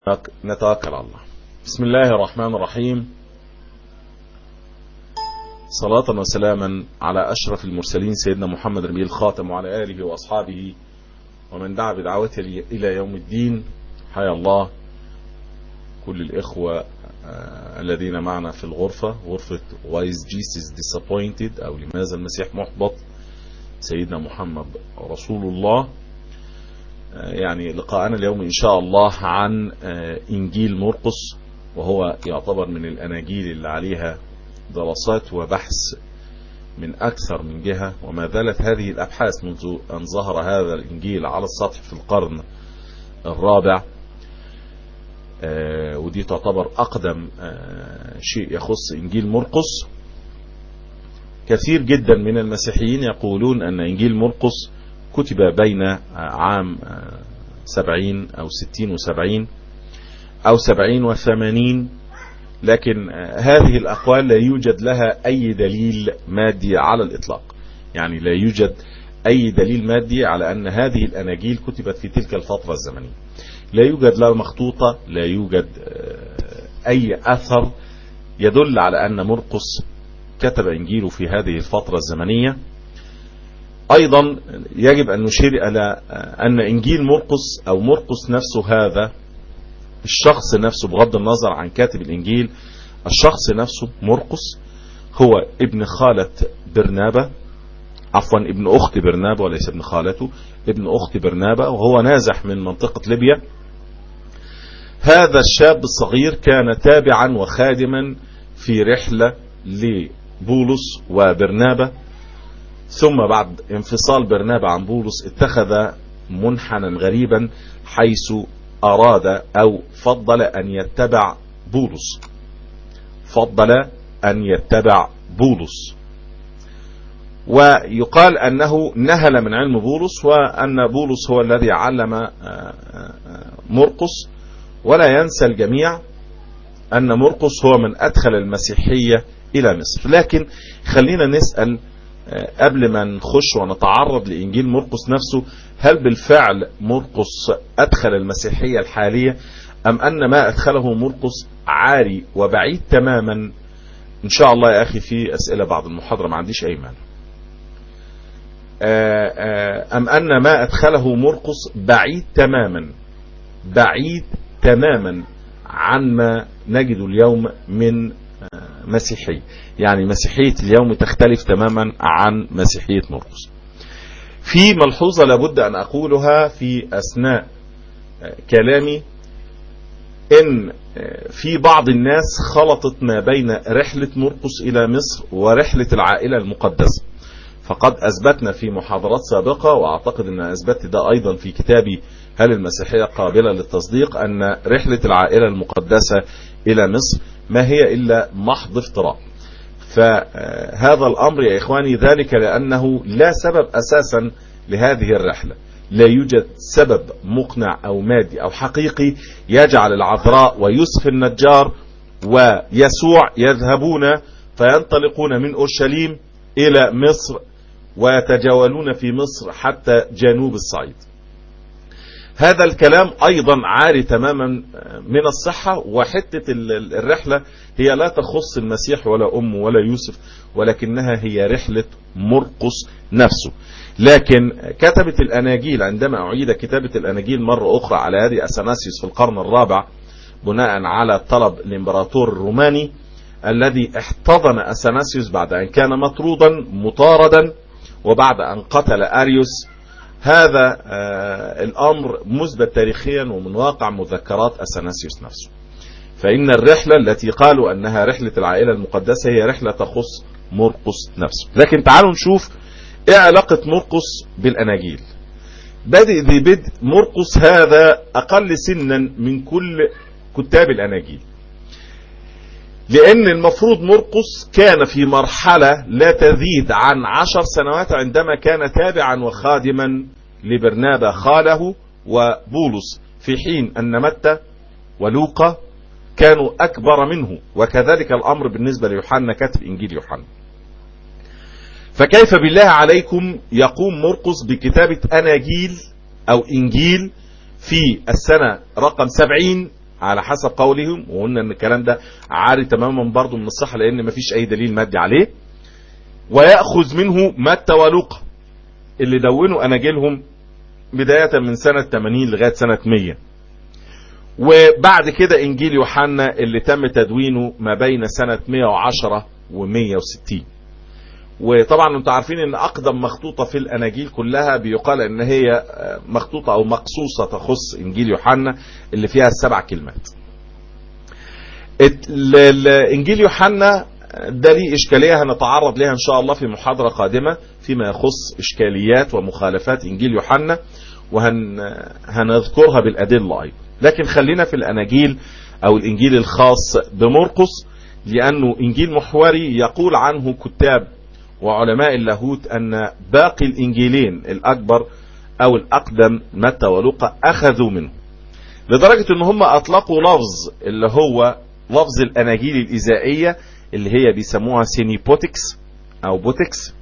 نتوكل على الله بسم الله الرحمن الرحيم صلاة وسلاما على أشرف المرسلين سيدنا محمد ربي الخاتم وعلى آله وأصحابه ومن دعا بدعوته إلى يوم الدين حيا الله كل الإخوة الذين معنا في الغرفة غرفة Why is Jesus disappointed أو لماذا المسيح محبط سيدنا محمد رسول الله يعني لقاءنا اليوم إن شاء الله عن إنجيل مرقس وهو يعتبر من الأناجيل اللي عليها دراسات وبحث من أكثر من جهة وما زالت هذه الأبحاث منذ أن ظهر هذا الإنجيل على السطح في القرن الرابع ودي تعتبر أقدم شيء يخص إنجيل مرقس كثير جدا من المسيحيين يقولون أن إنجيل مرقس كتب بين عام سبعين أو ستين وسبعين أو سبعين وثمانين لكن هذه الأقوال لا يوجد لها أي دليل مادي على الإطلاق يعني لا يوجد أي دليل مادي على أن هذه الأناجيل كتبت في تلك الفترة الزمنية لا يوجد لها مخطوطة لا يوجد أي أثر يدل على أن مرقس كتب إنجيله في هذه الفترة الزمنية أيضا يجب أن نشير إلى أن إنجيل مرقس أو مرقس نفسه هذا الشخص نفسه بغض النظر عن كاتب الإنجيل الشخص نفسه مرقس هو ابن خالة برنابة عفوا ابن أخت برنابة وليس ابن خالته ابن أخت برنابة وهو نازح من منطقة ليبيا هذا الشاب الصغير كان تابعا وخادما في رحلة لبولس وبرنابة ثم بعد انفصال برنابة عن بولس اتخذ منحنا غريبا حيث أراد أو فضل أن يتبع بولس فضل أن يتبع بولس ويقال أنه نهل من علم بولس وأن بولس هو الذي علم مرقس ولا ينسى الجميع أن مرقس هو من أدخل المسيحية إلى مصر لكن خلينا نسأل قبل ما نخش ونتعرض لإنجيل مرقس نفسه هل بالفعل مرقس أدخل المسيحية الحالية أم أن ما أدخله مرقس عاري وبعيد تماما إن شاء الله يا أخي في أسئلة بعد المحاضرة ما عنديش أي مانع أم أن ما أدخله مرقس بعيد تماما بعيد تماما عن ما نجد اليوم من مسيحية يعني مسيحية اليوم تختلف تماما عن مسيحية مرقس في ملحوظة لابد أن أقولها في أثناء كلامي إن في بعض الناس خلطت ما بين رحلة مرقس إلى مصر ورحلة العائلة المقدسة فقد أثبتنا في محاضرات سابقة وأعتقد أن أثبت ده أيضا في كتابي هل المسيحية قابلة للتصديق أن رحلة العائلة المقدسة إلى مصر ما هي إلا محض افتراء فهذا الأمر يا إخواني ذلك لأنه لا سبب أساسا لهذه الرحلة لا يوجد سبب مقنع أو مادي أو حقيقي يجعل العذراء ويوسف النجار ويسوع يذهبون فينطلقون من أورشليم إلى مصر ويتجولون في مصر حتى جنوب الصعيد هذا الكلام أيضا عاري تماما من الصحة وحتة الرحلة هي لا تخص المسيح ولا أمه ولا يوسف ولكنها هي رحلة مرقس نفسه لكن كتبت الأناجيل عندما أعيد كتابة الأناجيل مرة أخرى على هذه أثناسيوس في القرن الرابع بناء على طلب الإمبراطور الروماني الذي احتضن أثناسيوس بعد أن كان مطرودا مطاردا وبعد أن قتل أريوس هذا الأمر مثبت تاريخيا ومن واقع مذكرات أثناسيوس نفسه فإن الرحلة التي قالوا أنها رحلة العائلة المقدسة هي رحلة تخص مرقس نفسه لكن تعالوا نشوف ايه علاقة مرقس بالأناجيل بدء ذي بدء مرقس هذا أقل سنا من كل كتاب الأناجيل لأن المفروض مرقس كان في مرحلة لا تزيد عن عشر سنوات عندما كان تابعا وخادما لبرنابا خاله وبولس في حين أن متى ولوقا كانوا أكبر منه وكذلك الأمر بالنسبة ليوحنا كاتب إنجيل يوحنا فكيف بالله عليكم يقوم مرقس بكتابة أناجيل أو إنجيل في السنة رقم سبعين على حسب قولهم وقلنا ان الكلام ده عاري تماما برضه من الصحة لان مفيش اي دليل مادي عليه ويأخذ منه متى ولوقا اللي دونوا اناجيلهم بداية من سنة 80 لغاية سنة 100 وبعد كده انجيل يوحنا اللي تم تدوينه ما بين سنة 110 و160 وطبعا انتم عارفين ان اقدم مخطوطة في الاناجيل كلها بيقال ان هي مخطوطة او مقصوصة تخص انجيل يوحنا اللي فيها السبع كلمات انجيل يوحنا ده ليه اشكالية هنتعرض لها ان شاء الله في محاضرة قادمة فيما يخص اشكاليات ومخالفات انجيل يوحنا وهنذكرها بالادلة ايضا لكن خلينا في الاناجيل او الانجيل الخاص بمرقس لانه انجيل محوري يقول عنه كتاب وعلماء اللاهوت ان باقي الانجيلين الاكبر او الاقدم متى ولوقا اخذوا منه لدرجة ان هم اطلقوا لفظ اللي هو لفظ الاناجيل الاذائية اللي هي بيسموها سينيبوتكس او بوتكس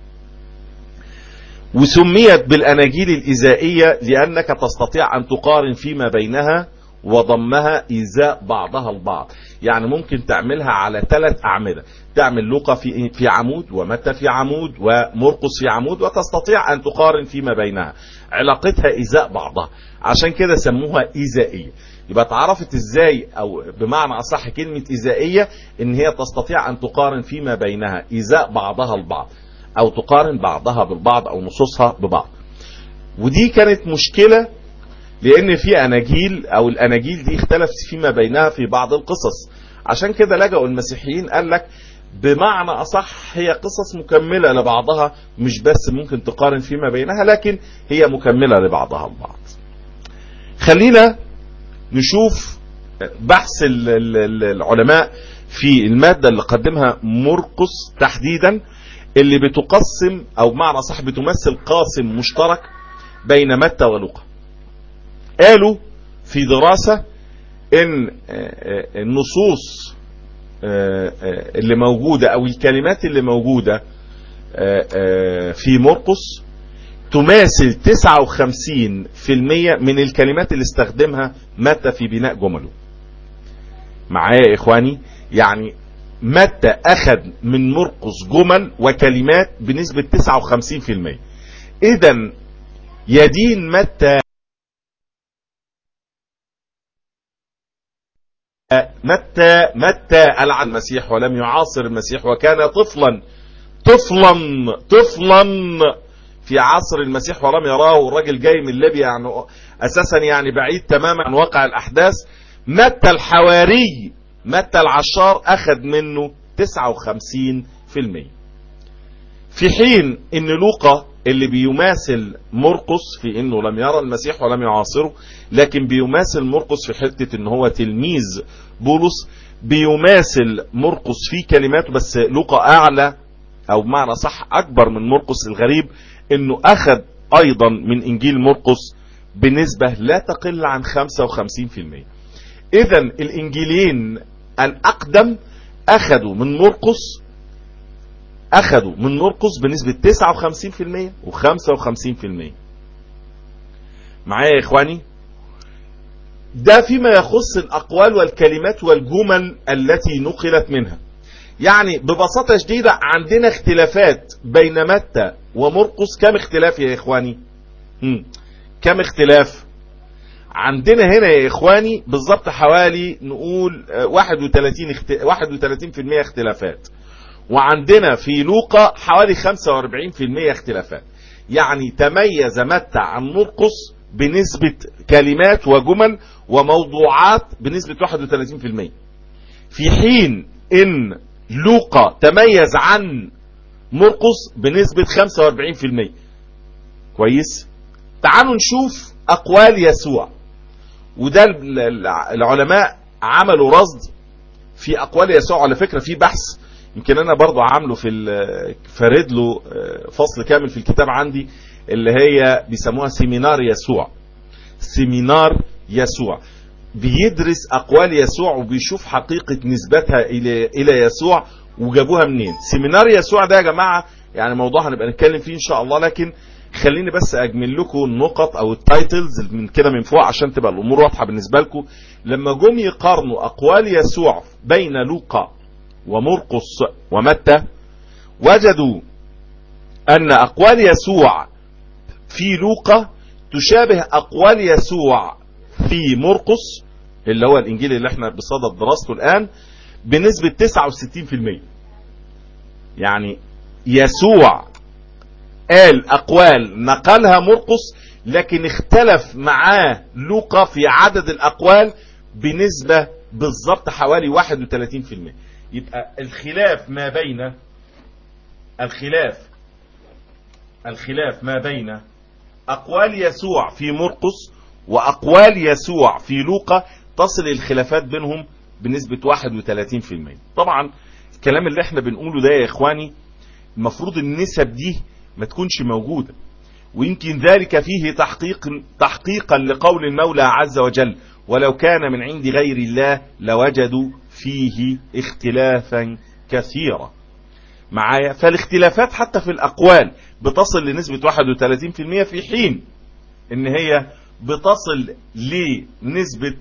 وسميت بالاناجيل الاذائية لانك تستطيع ان تقارن فيما بينها وضمها إيذاء بعضها البعض يعني ممكن تعملها على ثلاث أعمدة تعمل لوقا في في عمود ومتى في عمود ومرقس في عمود وتستطيع أن تقارن فيما بينها علاقتها إيذاء بعضها عشان كده سموها إيذائية يبقى اتعرفت ازاي او بمعنى اصح كلمة إيذائية ان هي تستطيع ان تقارن فيما بينها إيذاء بعضها البعض او تقارن بعضها بالبعض او نصوصها ببعض ودي كانت مشكلة لان في اناجيل او الاناجيل دي اختلفت فيما بينها في بعض القصص عشان كده لجأوا المسيحيين قال لك بمعنى اصح هي قصص مكملة لبعضها مش بس ممكن تقارن فيما بينها لكن هي مكملة لبعضها البعض خلينا نشوف بحث العلماء في المادة اللي قدمها مرقس تحديدا اللي بتقسم او بمعنى صح بتمثل قاسم مشترك بين متى ولوقا قالوا في دراسة ان النصوص اللي موجودة او الكلمات اللي موجودة في مرقس تماثل 59% من الكلمات اللي استخدمها متى في بناء جمله معايا يا اخواني يعني متى اخذ من مرقس جمل وكلمات بنسبة 59% اذا يدين متى متى متى ألعن المسيح ولم يعاصر المسيح وكان طفلا طفلا طفلا في عصر المسيح ولم يراه الراجل جاي من ليبيا يعني اساسا يعني بعيد تماما عن واقع الاحداث متى الحواري متى العشار اخذ منه 59% في حين ان لوقا اللي بيماثل مرقس في انه لم يرى المسيح ولم يعاصره لكن بيماثل مرقس في حتة ان هو تلميذ بولس بيماثل مرقس في كلماته بس لوقا اعلى او بمعنى صح اكبر من مرقس الغريب انه اخذ ايضا من انجيل مرقس بنسبة لا تقل عن 55% اذا الانجيلين الاقدم اخذوا من مرقس اخذوا من مرقس بنسبة 59% و55% معايا يا اخواني ده فيما يخص الاقوال والكلمات والجمل التي نقلت منها يعني ببساطة شديدة عندنا اختلافات بين متى ومرقس كم اختلاف يا اخواني هم. كم اختلاف عندنا هنا يا اخواني بالظبط حوالي نقول 31 اخت... 31% اختلافات وعندنا في لوقا حوالي 45% اختلافات يعني تميز متى عن مرقس بنسبة كلمات وجمل وموضوعات بنسبة 31% في حين ان لوقا تميز عن مرقس بنسبة 45% كويس تعالوا نشوف اقوال يسوع وده العلماء عملوا رصد في اقوال يسوع على فكرة في بحث يمكن انا برضو عامله في فارد له فصل كامل في الكتاب عندي اللي هي بيسموها سيمينار يسوع سيمينار يسوع بيدرس اقوال يسوع وبيشوف حقيقة نسبتها الى الى يسوع وجابوها منين سيمينار يسوع ده يا جماعة يعني موضوع هنبقى نتكلم فيه ان شاء الله لكن خليني بس اجمل لكم النقط او التايتلز من كده من فوق عشان تبقى الامور واضحه بالنسبه لكم لما جم يقارنوا اقوال يسوع بين لوقا ومرقس ومتى وجدوا ان اقوال يسوع في لوقا تشابه اقوال يسوع في مرقس اللي هو الانجيل اللي احنا بصدد دراسته الان بنسبه 69% يعني يسوع قال اقوال نقلها مرقس لكن اختلف معاه لوقا في عدد الاقوال بنسبة بالظبط حوالي 31% يبقى الخلاف ما بين الخلاف الخلاف ما بين اقوال يسوع في مرقس واقوال يسوع في لوقا تصل الخلافات بينهم بنسبة 31% طبعا الكلام اللي احنا بنقوله ده يا اخواني المفروض النسب دي ما تكونش موجودة ويمكن ذلك فيه تحقيق تحقيقا لقول المولى عز وجل ولو كان من عند غير الله لوجدوا فيه اختلافا كثيرا معايا فالاختلافات حتى في الأقوال بتصل لنسبة 31% في حين ان هي بتصل لنسبة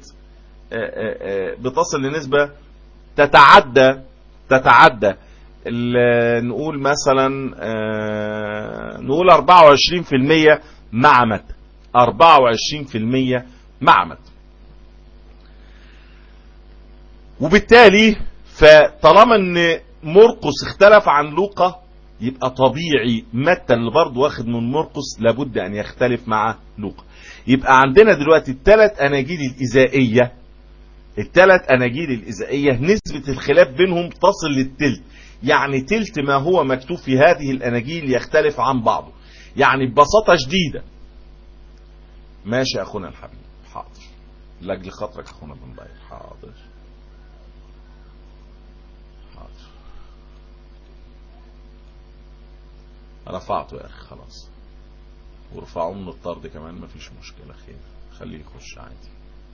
بتصل لنسبة تتعدى تتعدى نقول مثلا نقول 24% مع متى 24% مع متى وبالتالي فطالما ان مرقس اختلف عن لوقا يبقى طبيعي متى اللي برضه واخد من مرقس لابد ان يختلف مع لوقا يبقى عندنا دلوقتي الثلاث اناجيل الازائيه الثلاث اناجيل الازائيه نسبه الخلاف بينهم تصل للتلت يعني تلت ما هو مكتوب في هذه الاناجيل يختلف عن بعضه يعني ببساطه شديده ماشي اخونا الحبيب حاضر لاجل خاطرك اخونا بن باير حاضر حاضر رفعته يا اخي خلاص ورفعوه من الطرد كمان مفيش مشكله خير خليه يخش عادي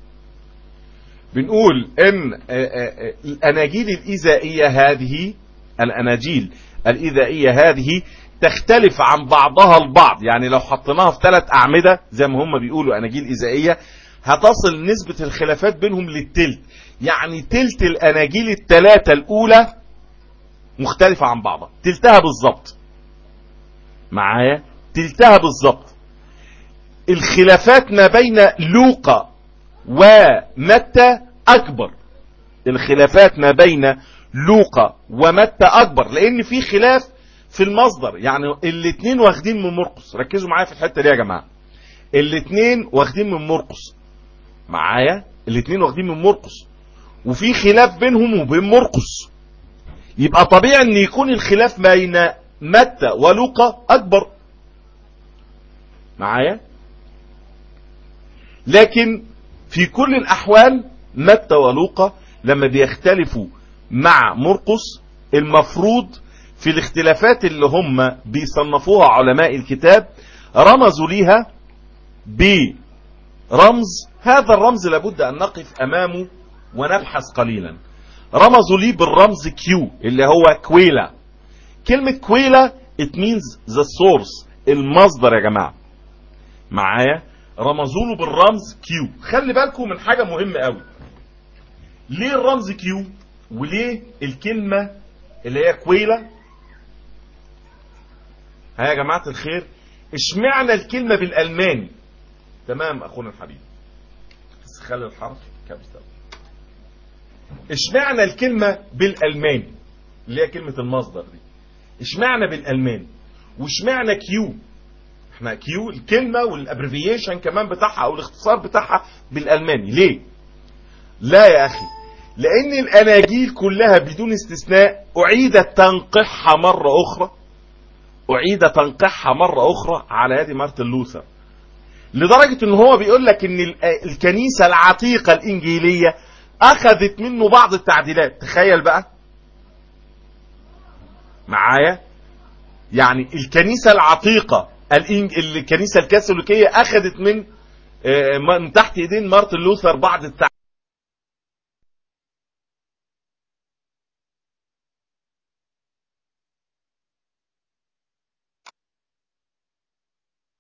بنقول ان الاناجيل الايذائيه هذه الاناجيل الايذائيه هذه تختلف عن بعضها البعض يعني لو حطيناها في ثلاث اعمده زي ما هم بيقولوا اناجيل ايذائيه هتصل نسبه الخلافات بينهم للتلت يعني تلت الاناجيل الثلاثه الاولى مختلفه عن بعضها تلتها بالظبط معايا تلتها بالظبط الخلافات ما بين لوقا ومتى اكبر الخلافات ما بين لوقا ومتى اكبر لان في خلاف في المصدر يعني الاثنين واخدين من مرقس ركزوا معايا في الحته دي يا جماعه الاثنين واخدين من مرقس معايا الاثنين واخدين من مرقس وفي خلاف بينهم وبين مرقس يبقى طبيعي ان يكون الخلاف بين متى ولوقا اكبر معايا لكن في كل الاحوال متى ولوقا لما بيختلفوا مع مرقس المفروض في الاختلافات اللي هم بيصنفوها علماء الكتاب رمزوا ليها برمز هذا الرمز لابد ان نقف امامه ونبحث قليلا رمزوا ليه بالرمز كيو اللي هو كويلا كلمة كويلا it means the source المصدر يا جماعة معايا رمزوا له بالرمز كيو خلي بالكم من حاجة مهمة قوي ليه الرمز كيو وليه الكلمة اللي هي كويلة ها يا جماعة الخير اشمعنى الكلمة بالألماني تمام أخونا الحبيب بس خلي الحرف كابيتال اشمعنى الكلمة بالألماني اللي هي كلمة المصدر دي اشمعنى بالألماني واشمعنى كيو احنا كيو الكلمة والابريفيشن كمان بتاعها او الاختصار بتاعها بالألماني ليه لا يا أخي لأن الأناجيل كلها بدون استثناء أعيد تنقيحها مرة أخرى أعيد تنقيحها مرة أخرى على يد مارتن لوثر لدرجة ان هو بيقول لك ان الكنيسة العتيقة الانجيلية اخذت منه بعض التعديلات تخيل بقى معايا يعني الكنيسة العتيقة الكنيسة الكاثوليكية اخذت من من تحت ايدين مارتن لوثر بعض التعديلات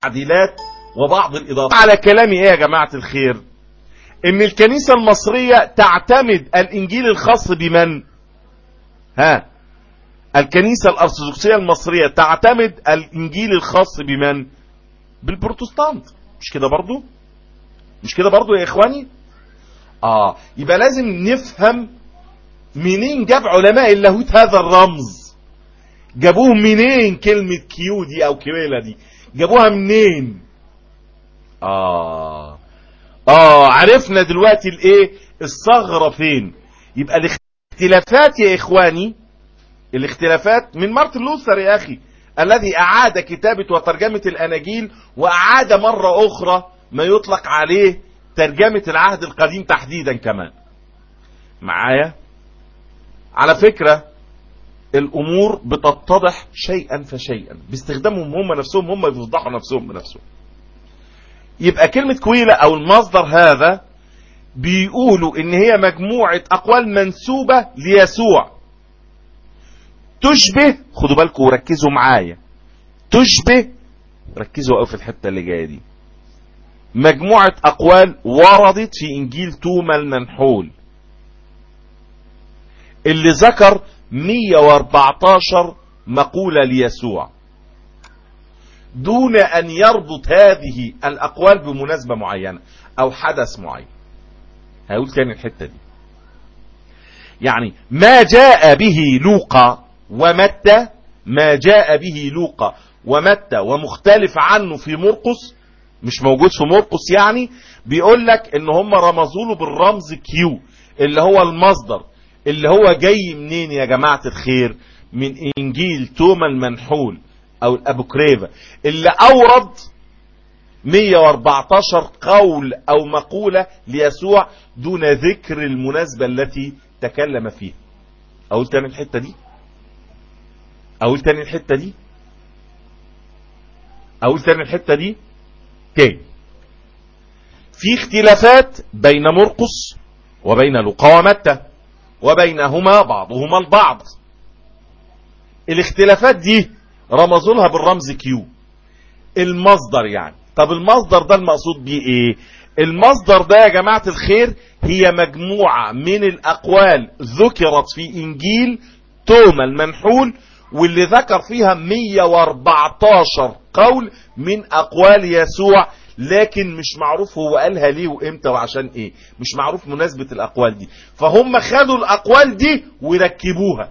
التعديلات وبعض الإضافات على كلامي إيه يا جماعة الخير إن الكنيسة المصرية تعتمد الإنجيل الخاص بمن ها الكنيسة الأرثوذكسية المصرية تعتمد الإنجيل الخاص بمن بالبروتستانت مش كده برضو مش كده برضو يا إخواني آه يبقى لازم نفهم منين جاب علماء اللاهوت هذا الرمز جابوه منين كلمة كيو دي أو كيويلا دي جابوها منين آه آه عرفنا دلوقتي الإيه الثغرة فين يبقى الاختلافات يا إخواني الاختلافات من مارتن لوثر يا أخي الذي أعاد كتابة وترجمة الأناجيل وأعاد مرة أخرى ما يطلق عليه ترجمة العهد القديم تحديدا كمان معايا على فكرة الأمور بتتضح شيئا فشيئا باستخدامهم هم نفسهم هم بيفضحوا نفسهم بنفسهم يبقى كلمة كويلة أو المصدر هذا بيقولوا إن هي مجموعة أقوال منسوبة ليسوع تشبه خدوا بالكم وركزوا معايا تشبه ركزوا قوي في الحته اللي جايه دي مجموعه اقوال وردت في انجيل توما المنحول اللي ذكر 114 مقوله ليسوع دون ان يربط هذه الاقوال بمناسبه معينه او حدث معين هقول تاني الحته دي يعني ما جاء به لوقا ومتى ما جاء به لوقا ومتى ومختلف عنه في مرقس مش موجود في مرقس يعني بيقول لك ان هم رمزوا له بالرمز كيو اللي هو المصدر اللي هو جاي منين يا جماعة الخير من انجيل توما المنحول او الابوكريفا اللي اورد 114 قول او مقولة ليسوع دون ذكر المناسبة التي تكلم فيها اقول تاني الحتة دي اقول تاني الحتة دي اقول تاني الحتة دي تاني في اختلافات بين مرقس وبين لوقا ومتى وبينهما بعضهما البعض الاختلافات دي رمزوا لها بالرمز كيو المصدر يعني طب المصدر ده المقصود بيه ايه المصدر ده يا جماعة الخير هي مجموعة من الاقوال ذكرت في انجيل توما المنحول واللي ذكر فيها 114 قول من اقوال يسوع لكن مش معروف هو قالها ليه وامتى وعشان ايه مش معروف مناسبة الاقوال دي فهم خدوا الاقوال دي وركبوها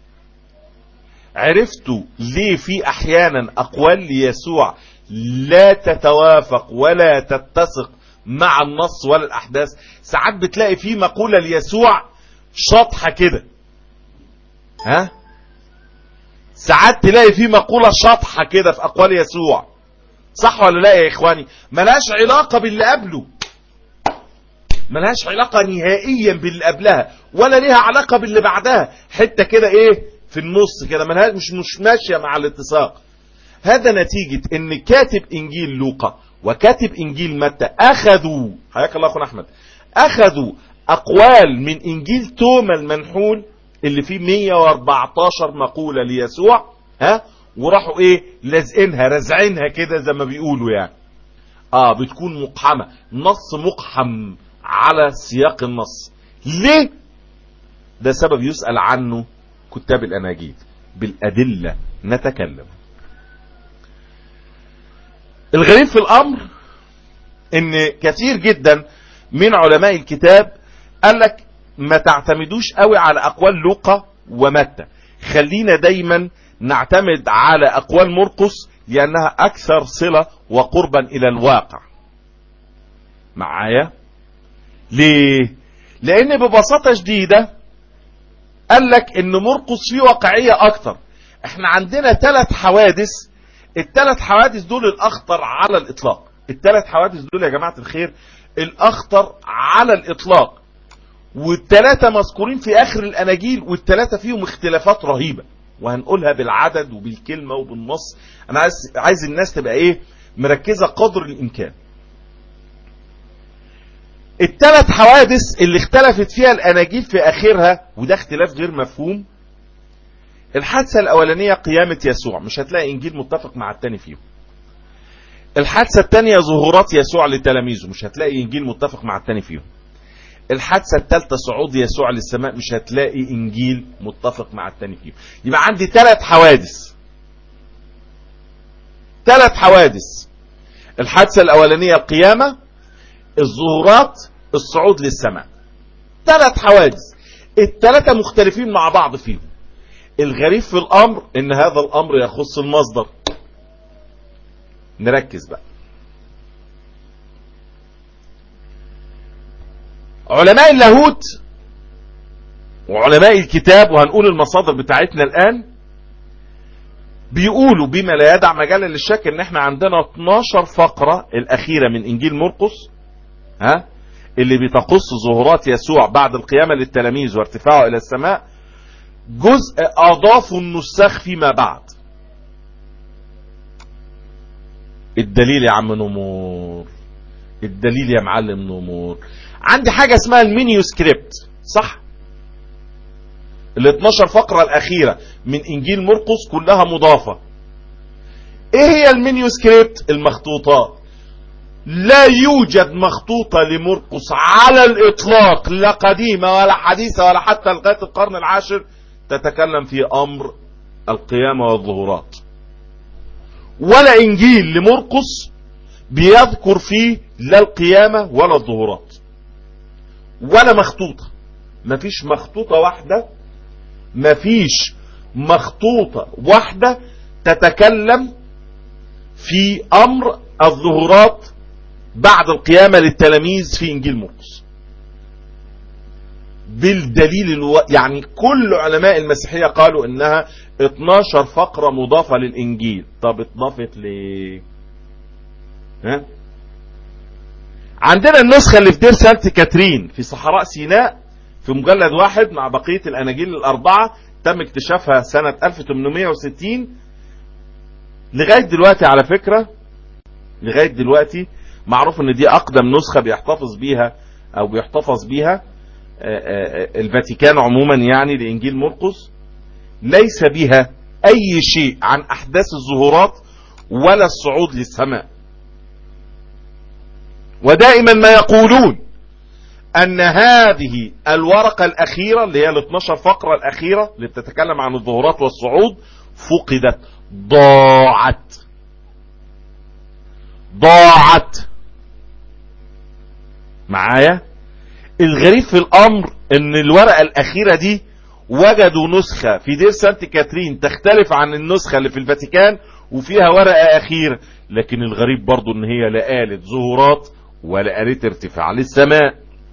عرفتوا ليه في احيانا اقوال ليسوع لا تتوافق ولا تتسق مع النص ولا الاحداث ساعات بتلاقي في مقولة ليسوع شطحة كده ها ساعات تلاقي في مقولة شطحة كده في اقوال يسوع صح ولا لا يا اخواني ملهاش علاقة باللي قبله ملهاش علاقة نهائيا باللي قبلها ولا ليها علاقة باللي بعدها حتة كده ايه في النص كده ملهاش مش مش ماشية مع الاتساق هذا نتيجة ان كاتب انجيل لوقا وكاتب انجيل متى اخذوا حياك الله اخونا احمد اخذوا اقوال من انجيل توما المنحول اللي فيه 114 مقولة ليسوع ها وراحوا ايه لازقينها رزعينها كده زي ما بيقولوا يعني اه بتكون مقحمة نص مقحم على سياق النص ليه ده سبب يسأل عنه كتاب الاناجيل بالادلة نتكلم الغريب في الامر ان كثير جدا من علماء الكتاب قال لك ما تعتمدوش قوي على اقوال لوقا ومتى خلينا دايما نعتمد على اقوال مرقس لانها اكثر صلة وقربا الى الواقع معايا ليه لان ببساطة شديدة قال لك ان مرقس فيه واقعية اكتر احنا عندنا ثلاث حوادث الثلاث حوادث دول الاخطر على الاطلاق الثلاث حوادث دول يا جماعة الخير الاخطر على الاطلاق والثلاثة مذكورين في اخر الاناجيل والثلاثة فيهم اختلافات رهيبة وهنقولها بالعدد وبالكلمة وبالنص انا عايز, عايز الناس تبقى ايه مركزة قدر الامكان الثلاث حوادث اللي اختلفت فيها الاناجيل في اخرها وده اختلاف غير مفهوم الحادثة الاولانية قيامة يسوع مش هتلاقي انجيل متفق مع التاني فيهم الحادثة الثانية ظهورات يسوع لتلاميذه مش هتلاقي انجيل متفق مع الثاني فيهم الحادثة الثالثة صعود يسوع للسماء مش هتلاقي انجيل متفق مع الثاني فيهم يبقى عندي ثلاث حوادث ثلاث حوادث الحادثة الاولانية القيامة الظهورات الصعود للسماء ثلاث حوادث الثلاثة مختلفين مع بعض فيهم الغريب في الامر ان هذا الامر يخص المصدر نركز بقى علماء اللاهوت وعلماء الكتاب وهنقول المصادر بتاعتنا الان بيقولوا بما لا يدع مجالا للشك ان احنا عندنا 12 فقرة الاخيرة من انجيل مرقس ها اللي بتقص ظهورات يسوع بعد القيامة للتلاميذ وارتفاعه الى السماء جزء اضافوا النساخ فيما بعد الدليل يا عم نمور الدليل يا معلم نمور عندي حاجة اسمها المينيو سكريبت صح ال 12 فقرة الأخيرة من إنجيل مرقس كلها مضافة إيه هي المينيو سكريبت المخطوطات لا يوجد مخطوطة لمرقس على الإطلاق لا قديمة ولا حديثة ولا حتى لغاية القرن العاشر تتكلم في أمر القيامة والظهورات ولا إنجيل لمرقس بيذكر فيه لا القيامة ولا الظهورات ولا مخطوطة مفيش مخطوطة واحدة مفيش مخطوطة واحدة تتكلم في أمر الظهورات بعد القيامة للتلاميذ في إنجيل مرقس بالدليل الو... يعني كل علماء المسيحية قالوا انها 12 فقرة مضافة للانجيل طب اتضافت ليه ها عندنا النسخة اللي في دير سانت كاترين في صحراء سيناء في مجلد واحد مع بقية الاناجيل الاربعة تم اكتشافها سنة 1860 لغاية دلوقتي على فكرة لغاية دلوقتي معروف ان دي اقدم نسخة بيحتفظ بيها او بيحتفظ بيها الفاتيكان عموما يعني لإنجيل مرقس ليس بها أي شيء عن أحداث الظهورات ولا الصعود للسماء ودائما ما يقولون أن هذه الورقة الأخيرة اللي هي ال 12 فقرة الأخيرة اللي بتتكلم عن الظهورات والصعود فقدت ضاعت ضاعت معايا الغريب في الامر ان الورقة الاخيرة دي وجدوا نسخة في دير سانت كاترين تختلف عن النسخة اللي في الفاتيكان وفيها ورقة اخيرة لكن الغريب برضو ان هي لا قالت ظهورات ولا قالت ارتفاع للسماء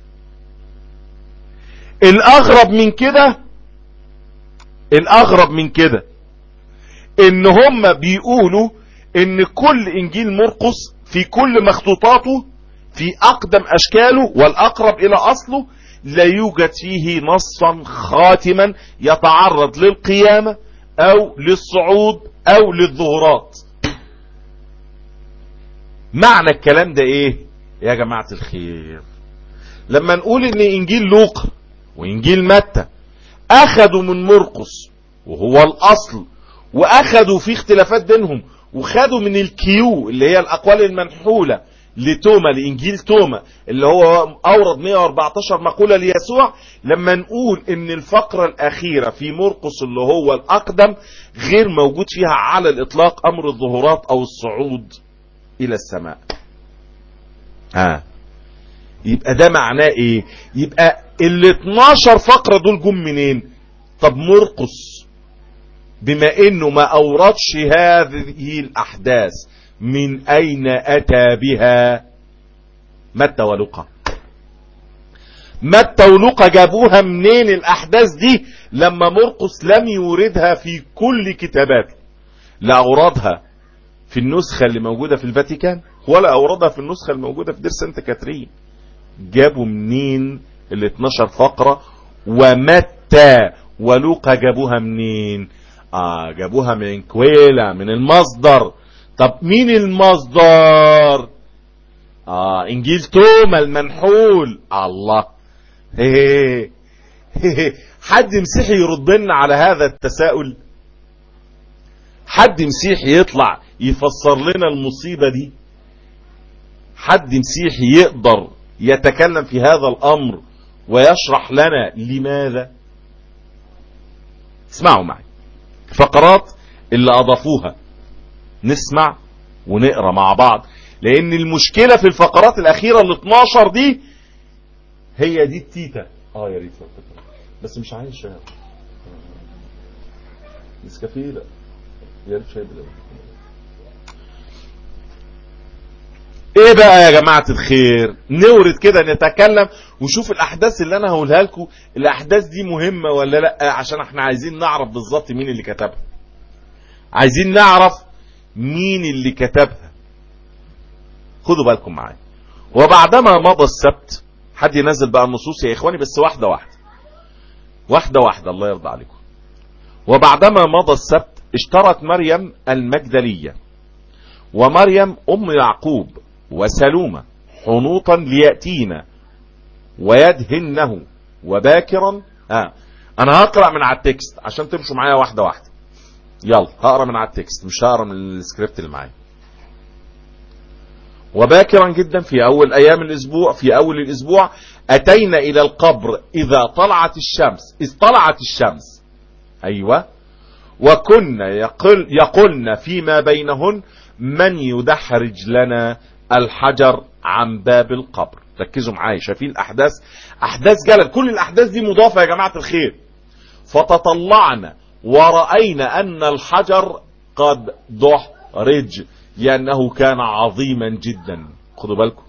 الاغرب من كده الاغرب من كده ان هم بيقولوا ان كل انجيل مرقس في كل مخطوطاته في اقدم اشكاله والاقرب الى اصله لا يوجد فيه نصا خاتما يتعرض للقيامة او للصعود او للظهورات معنى الكلام ده ايه يا جماعة الخير لما نقول ان انجيل لوقا وانجيل متى اخذوا من مرقس وهو الاصل واخذوا في اختلافات بينهم وخدوا من الكيو اللي هي الاقوال المنحولة لتوما لانجيل توما اللي هو اورد 114 مقولة ليسوع لما نقول ان الفقرة الاخيرة في مرقس اللي هو الاقدم غير موجود فيها على الاطلاق امر الظهورات او الصعود الى السماء ها آه. يبقى ده معناه ايه يبقى ال 12 فقرة دول جم منين طب مرقس بما انه ما اوردش هذه الاحداث من اين اتى بها متى ولقى متى ولقى جابوها منين الاحداث دي لما مرقس لم يوردها في كل كتاباته لا اوردها في النسخة اللي موجودة في الفاتيكان ولا اوردها في النسخة الموجودة في دير سانت كاترين جابوا منين ال 12 فقرة ومتى ولوقا جابوها منين اه جابوها من كويلا من المصدر طب مين المصدر اه انجيل توما المنحول الله هي هي حد مسيحي يرد لنا على هذا التساؤل حد مسيحي يطلع يفسر لنا المصيبة دي حد مسيحي يقدر يتكلم في هذا الامر ويشرح لنا لماذا اسمعوا معي فقرات اللي اضافوها نسمع ونقرا مع بعض لان المشكله في الفقرات الاخيره ال 12 دي هي دي التيتا اه يا ريت بس مش عايز شاي نسكافيه لا يا ريت شاي بلبن ايه بقى يا جماعة الخير نورد كده نتكلم وشوف الاحداث اللي انا هقولها لكم الاحداث دي مهمة ولا لا عشان احنا عايزين نعرف بالظبط مين اللي كتبها عايزين نعرف مين اللي كتبها خدوا بالكم معايا وبعدما مضى السبت حد ينزل بقى النصوص يا اخواني بس واحدة واحدة واحدة واحدة الله يرضى عليكم وبعدما مضى السبت اشترت مريم المجدلية ومريم ام يعقوب وسلومة حنوطا ليأتينا ويدهنه وباكرا آه. انا هقرأ من على التكست عشان تمشوا معايا واحدة واحدة يلا هقرأ من على التكست مش هقرأ من السكريبت اللي معايا وباكرا جدا في اول ايام الاسبوع في اول الاسبوع اتينا الى القبر اذا طلعت الشمس اذ طلعت الشمس ايوه وكنا يقل يقولن فيما بينهن من يدحرج لنا الحجر عن باب القبر ركزوا معايا شايفين الاحداث احداث جلل كل الاحداث دي مضافه يا جماعه الخير فتطلعنا ورأينا ان الحجر قد دحرج لانه كان عظيما جدا خدوا بالكم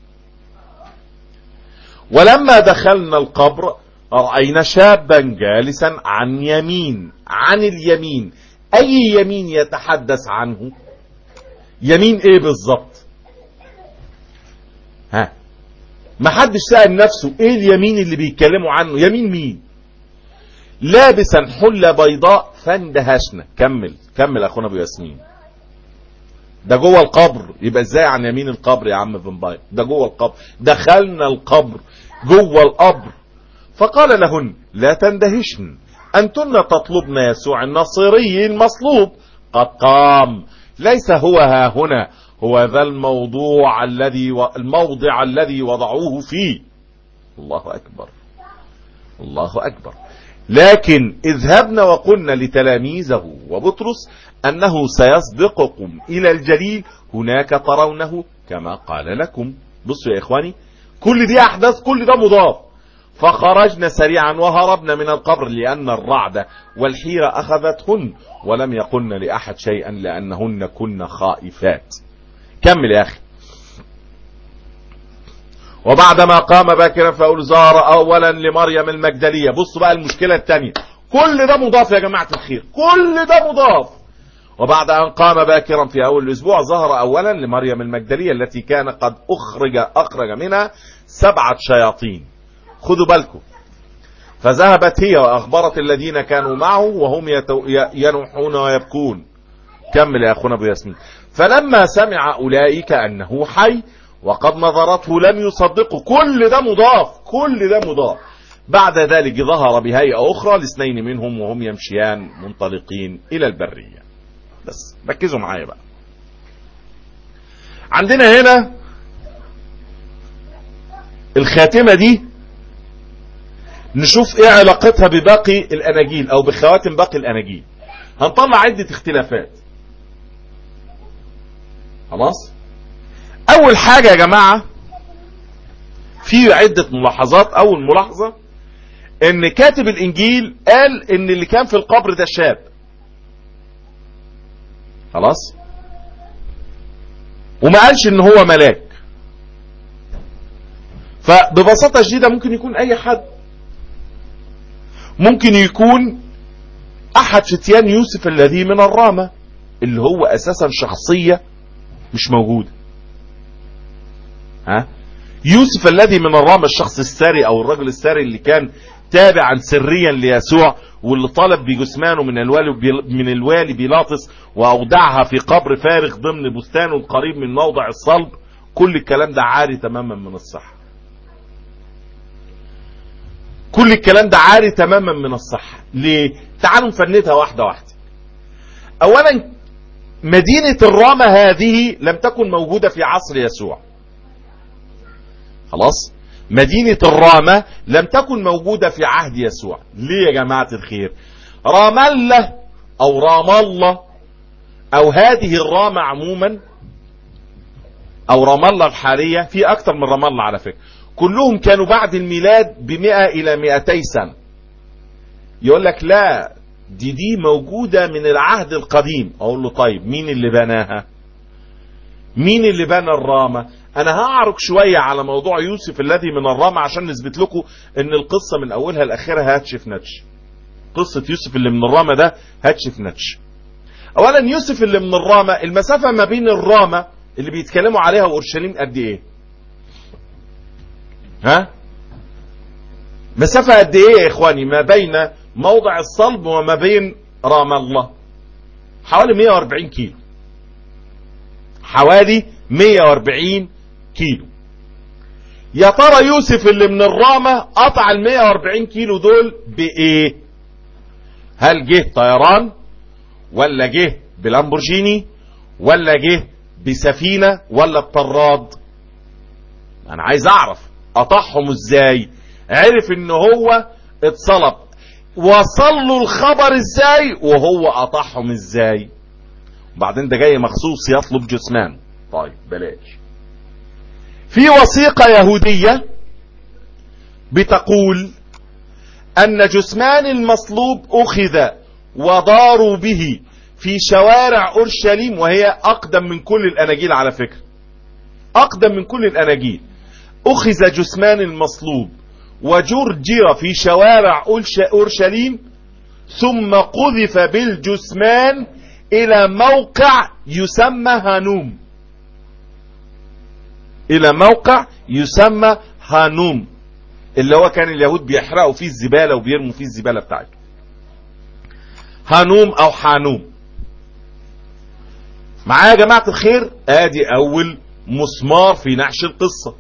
ولما دخلنا القبر رأينا شابا جالسا عن يمين عن اليمين اي يمين يتحدث عنه يمين ايه بالظبط ها ما حدش سأل نفسه ايه اليمين اللي بيتكلموا عنه يمين مين لابسا حلة بيضاء فاندهشنا كمل كمل اخونا ابو ياسمين ده جوه القبر يبقى ازاي عن يمين القبر يا عم بن باي ده جوه القبر دخلنا القبر جوه القبر فقال لهن لا تندهشن انتن تطلبن يسوع النصيري المصلوب قد قام ليس هو ها هنا هو ذا الموضوع الذي و... الموضع الذي وضعوه فيه الله اكبر الله اكبر لكن اذهبنا وقلنا لتلاميذه وبطرس انه سيسبقكم الى الجليل هناك ترونه كما قال لكم بصوا يا اخواني كل دي احداث كل ده مضاف فخرجنا سريعا وهربنا من القبر لأن الرعد والحيرة أخذتهن ولم يقلن لأحد شيئا لأنهن كن خائفات كمل يا أخي وبعدما قام باكرا فأقول زار أولا لمريم المجدلية بصوا بقى المشكلة الثانية كل ده مضاف يا جماعة الخير كل ده مضاف وبعد أن قام باكرا في أول الأسبوع ظهر أولا لمريم المجدلية التي كان قد أخرج أخرج منها سبعة شياطين خدوا بالكم فذهبت هي وأخبرت الذين كانوا معه وهم ينوحون ويبكون كمل يا أخونا أبو ياسمين فلما سمع أولئك أنه حي وقد نظرته لم يصدقوا كل ده مضاف كل ده مضاف بعد ذلك ظهر بهيئة أخرى لاثنين منهم وهم يمشيان منطلقين إلى البرية بس ركزوا معايا بقى عندنا هنا الخاتمة دي نشوف ايه علاقتها بباقي الاناجيل او بخواتم باقي الاناجيل هنطلع عدة اختلافات خلاص اول حاجة يا جماعة في عدة ملاحظات اول ملاحظة ان كاتب الانجيل قال ان اللي كان في القبر ده شاب خلاص وما قالش ان هو ملاك فببساطة شديدة ممكن يكون اي حد ممكن يكون احد فتيان يوسف الذي من الرامة اللي هو اساسا شخصية مش موجودة ها يوسف الذي من الرامة الشخص الساري او الرجل الساري اللي كان تابعا سريا ليسوع واللي طلب بجثمانه من الوالي من الوالي بيلاطس واودعها في قبر فارغ ضمن بستان قريب من موضع الصلب كل الكلام ده عاري تماما من الصحه كل الكلام ده عاري تماما من الصحة ليه تعالوا نفندها واحدة واحدة اولا مدينة الرامة هذه لم تكن موجودة في عصر يسوع خلاص مدينة الرامة لم تكن موجودة في عهد يسوع ليه يا جماعة الخير رام الله او رام الله او هذه الرامة عموما او رام الله الحالية في اكتر من رام الله على فكرة كلهم كانوا بعد الميلاد بمئة الى مئتي سنة يقول لك لا دي دي موجودة من العهد القديم اقول له طيب مين اللي بناها مين اللي بنى الرامة انا هعرج شوية على موضوع يوسف الذي من الرامة عشان نثبت لكم ان القصة من اولها لاخرها هاتش في نتش قصة يوسف اللي من الرامة ده هاتش في نتش اولا يوسف اللي من الرامة المسافة ما بين الرامة اللي بيتكلموا عليها واورشليم قد ايه ها مسافة قد ايه يا اخواني ما بين موضع الصلب وما بين رام الله حوالي 140 كيلو حوالي 140 كيلو يا ترى يوسف اللي من الرامة قطع ال 140 كيلو دول بايه هل جه طيران ولا جه بلامبورجيني ولا جه بسفينة ولا بطراد انا عايز اعرف قطعهم ازاي عرف ان هو اتصلب وصل له الخبر ازاي وهو قطعهم ازاي وبعدين ده جاي مخصوص يطلب جثمان طيب بلاش في وثيقة يهودية بتقول ان جثمان المصلوب اخذ وداروا به في شوارع اورشليم وهي اقدم من كل الاناجيل على فكرة اقدم من كل الاناجيل اخذ جثمان المصلوب وجرجر في شوارع اورشليم ثم قذف بالجثمان الى موقع يسمى هانوم الى موقع يسمى هانوم اللي هو كان اليهود بيحرقوا فيه الزبالة وبيرموا فيه الزبالة بتاعته هانوم او حانوم معايا يا جماعة الخير ادي اول مسمار في نعش القصة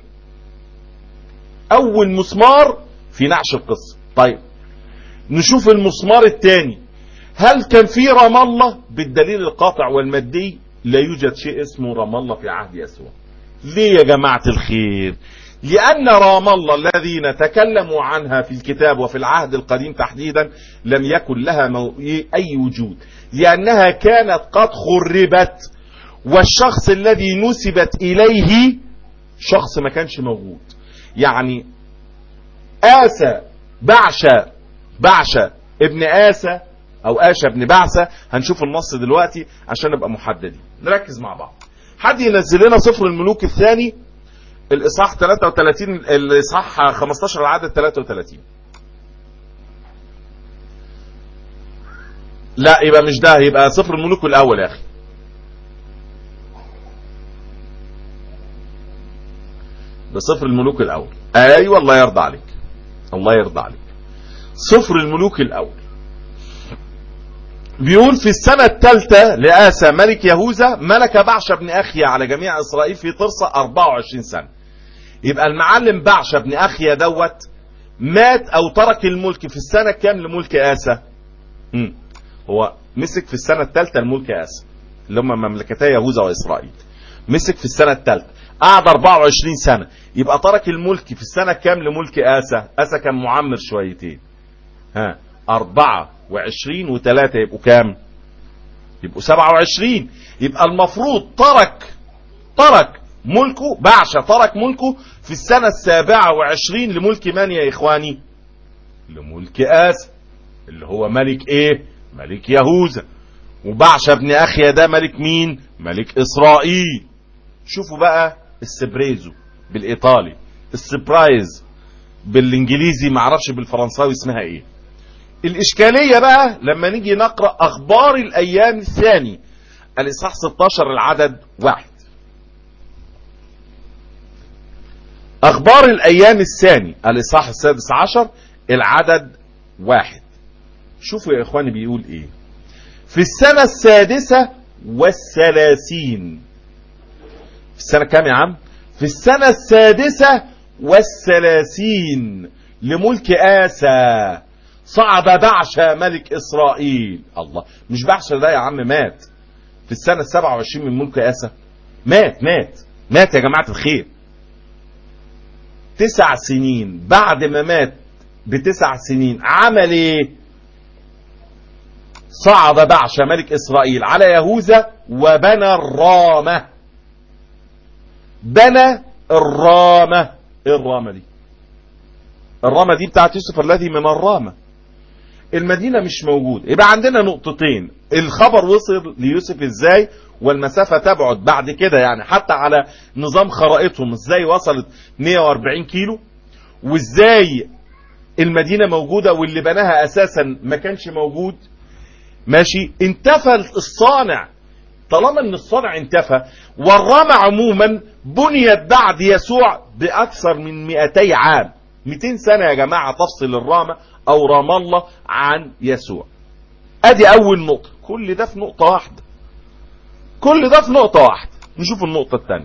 اول مسمار في نعش القصة طيب نشوف المسمار الثاني هل كان في رام الله بالدليل القاطع والمادي لا يوجد شيء اسمه رام الله في عهد يسوع ليه يا جماعة الخير لأن رام الله الذين تكلموا عنها في الكتاب وفي العهد القديم تحديدا لم يكن لها مو... أي وجود لأنها كانت قد خربت والشخص الذي نسبت إليه شخص ما كانش موجود يعني آسى بعشة بعشة ابن آسى أو آشى ابن بعثة هنشوف النص دلوقتي عشان نبقى محددين نركز مع بعض حد ينزل لنا سفر الملوك الثاني الاصحاح 33 الاصحاح 15 العدد 33 لا يبقى مش ده يبقى سفر الملوك الاول يا اخي ده سفر الملوك الاول ايوه الله يرضى عليك الله يرضى عليك سفر الملوك الاول بيقول في السنة الثالثة لآسى ملك يهوذا ملك بعشة بن أخيا على جميع إسرائيل في طرسة 24 سنة يبقى المعلم بعشة بن أخيا دوت مات أو ترك الملك في السنة كام لملك آسى مم. هو مسك في السنة الثالثة لملك آسى اللي هم مملكتا يهوذا وإسرائيل مسك في السنة الثالثة قعد 24 سنة يبقى ترك الملك في السنة كام لملك آسى آسى كان معمر شويتين ها أربعة وعشرين وثلاثة يبقوا كام يبقوا سبعة وعشرين يبقى المفروض ترك ترك ملكه بعشة ترك ملكه في السنة السابعة وعشرين لملك من يا إخواني لملك آسى اللي هو ملك ايه ملك يهوذا وبعشة ابن أخيا ده ملك مين ملك إسرائيل شوفوا بقى السبريزو بالإيطالي السبرايز بالإنجليزي معرفش بالفرنساوي اسمها ايه الإشكالية بقى لما نيجي نقرأ أخبار الأيام الثاني الإصحاح 16 العدد واحد أخبار الأيام الثاني الإصحاح السادس عشر العدد واحد شوفوا يا إخواني بيقول إيه في السنة السادسة والثلاثين في السنة كام يا عم في السنة السادسة والثلاثين لملك آسى صعد بعشة ملك إسرائيل الله مش بعشة ده يا عم مات في السنة السبعة وعشرين من ملك آسى مات مات مات يا جماعة الخير تسع سنين بعد ما مات بتسع سنين عمل ايه صعد بعش ملك اسرائيل على يهوذا وبنى الرامة بنى الرامة ايه الرامة دي الرامة دي بتاعت يوسف الذي من الرامة المدينة مش موجود يبقى عندنا نقطتين الخبر وصل ليوسف ازاي والمسافة تبعد بعد كده يعني حتى على نظام خرائطهم ازاي وصلت 140 كيلو وازاي المدينة موجودة واللي بناها اساسا ما كانش موجود ماشي انتفى الصانع طالما ان الصانع انتفى والرمى عموما بنيت بعد يسوع باكثر من 200 عام 200 سنة يا جماعة تفصل الرامة او رام الله عن يسوع ادي اول نقطة كل ده في نقطة واحدة كل ده في نقطة واحدة نشوف النقطة الثانية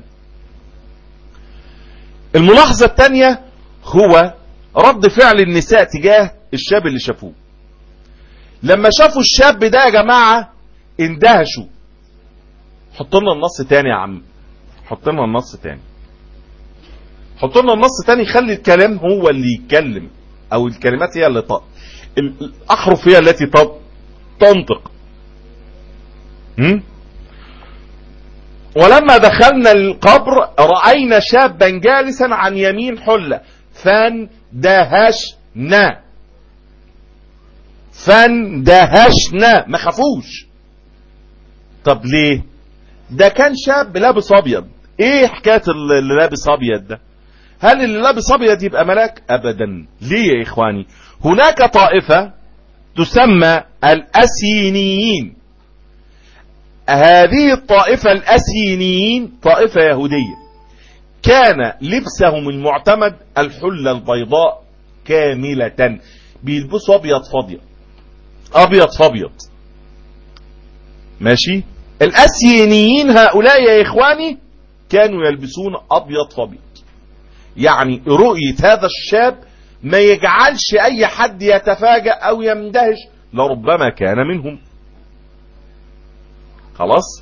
الملاحظة الثانية هو رد فعل النساء تجاه الشاب اللي شافوه لما شافوا الشاب ده يا جماعة اندهشوا حط لنا النص تاني يا عم حط لنا النص تاني حط لنا النص تاني خلي الكلام هو اللي يتكلم او الكلمات هي اللي ط... الاحرف هي التي ت... تنطق هم؟ ولما دخلنا القبر رأينا شابا جالسا عن يمين حلة فاندهشنا فاندهشنا ما خافوش طب ليه ده كان شاب لابس ابيض ايه حكايه اللي لابس ابيض ده هل اللي لابس ابيض يبقى ملاك ابدا ليه يا اخواني هناك طائفه تسمى الاسينيين هذه الطائفه الاسينيين طائفه يهوديه كان لبسهم المعتمد الحله البيضاء كامله بيلبسوا ابيض فابيض ابيض فابيض ماشي الاسينيين هؤلاء يا اخواني كانوا يلبسون ابيض فابيض يعني رؤية هذا الشاب ما يجعلش اي حد يتفاجأ او يندهش لربما كان منهم خلاص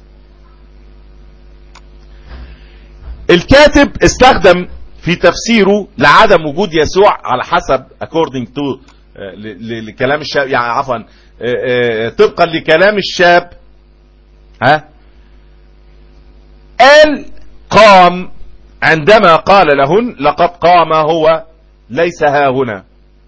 الكاتب استخدم في تفسيره لعدم وجود يسوع على حسب according to لكلام الشاب يعني عفوا طبقا لكلام الشاب ها قال قام عندما قال لهن لقد قام هو ليس ها هنا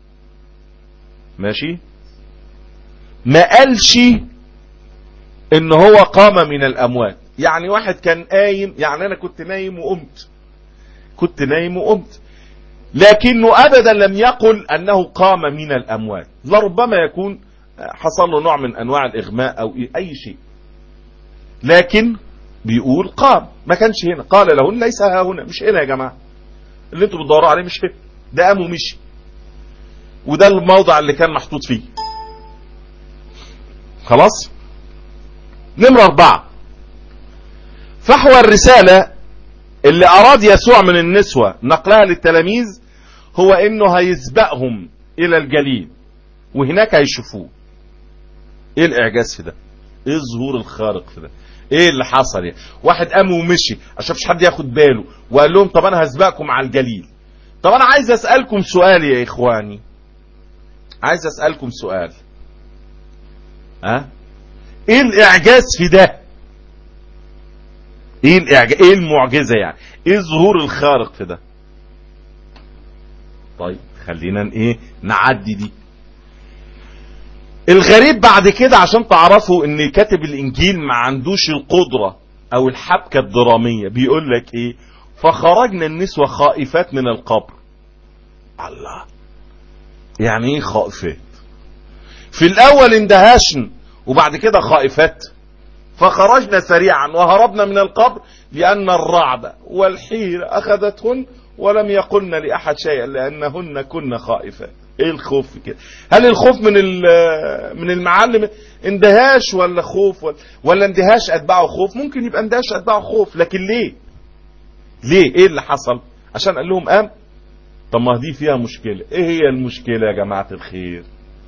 ماشي ما قالش ان هو قام من الاموات يعني واحد كان قايم يعني انا كنت نايم وقمت كنت نايم وقمت لكنه ابدا لم يقل انه قام من الاموات لربما يكون حصل له نوع من انواع الاغماء او اي شيء لكن بيقول قام ما كانش هنا قال لهن ليس ها هنا مش هنا يا جماعه اللي انتوا بتدوروا عليه مش هنا ده قام ومشي وده الموضع اللي كان محطوط فيه خلاص نمرة أربعة فحوى الرسالة اللي أراد يسوع من النسوة نقلها للتلاميذ هو إنه هيسبقهم إلى الجليل وهناك هيشوفوه إيه الإعجاز في ده؟ إيه الظهور الخارق في ده؟ إيه اللي حصل يعني؟ واحد قام ومشي عشان مش حد ياخد باله وقال لهم طب أنا هسبقكم على الجليل طب أنا عايز أسألكم سؤال يا إخواني عايز أسألكم سؤال ها؟ أه؟ ايه الاعجاز في ده ايه الاعجاز ايه المعجزه يعني ايه الظهور الخارق في ده طيب خلينا ايه نعدي دي الغريب بعد كده عشان تعرفوا ان كاتب الانجيل ما عندوش القدره او الحبكه الدراميه بيقول لك ايه فخرجنا النسوه خائفات من القبر الله يعني ايه خائفات في الاول اندهشن وبعد كده خائفات فخرجنا سريعا وهربنا من القبر لأن الرعب والحيرة أخذتهن ولم يقلن لأحد شيئا لأنهن كن خائفات ايه الخوف كده هل الخوف من من المعلم اندهاش ولا خوف ولا, ولا اندهاش اتباعه خوف ممكن يبقى اندهاش اتباعه خوف لكن ليه ليه ايه اللي حصل عشان قال لهم قام طب ما دي فيها مشكلة ايه هي المشكلة يا جماعة الخير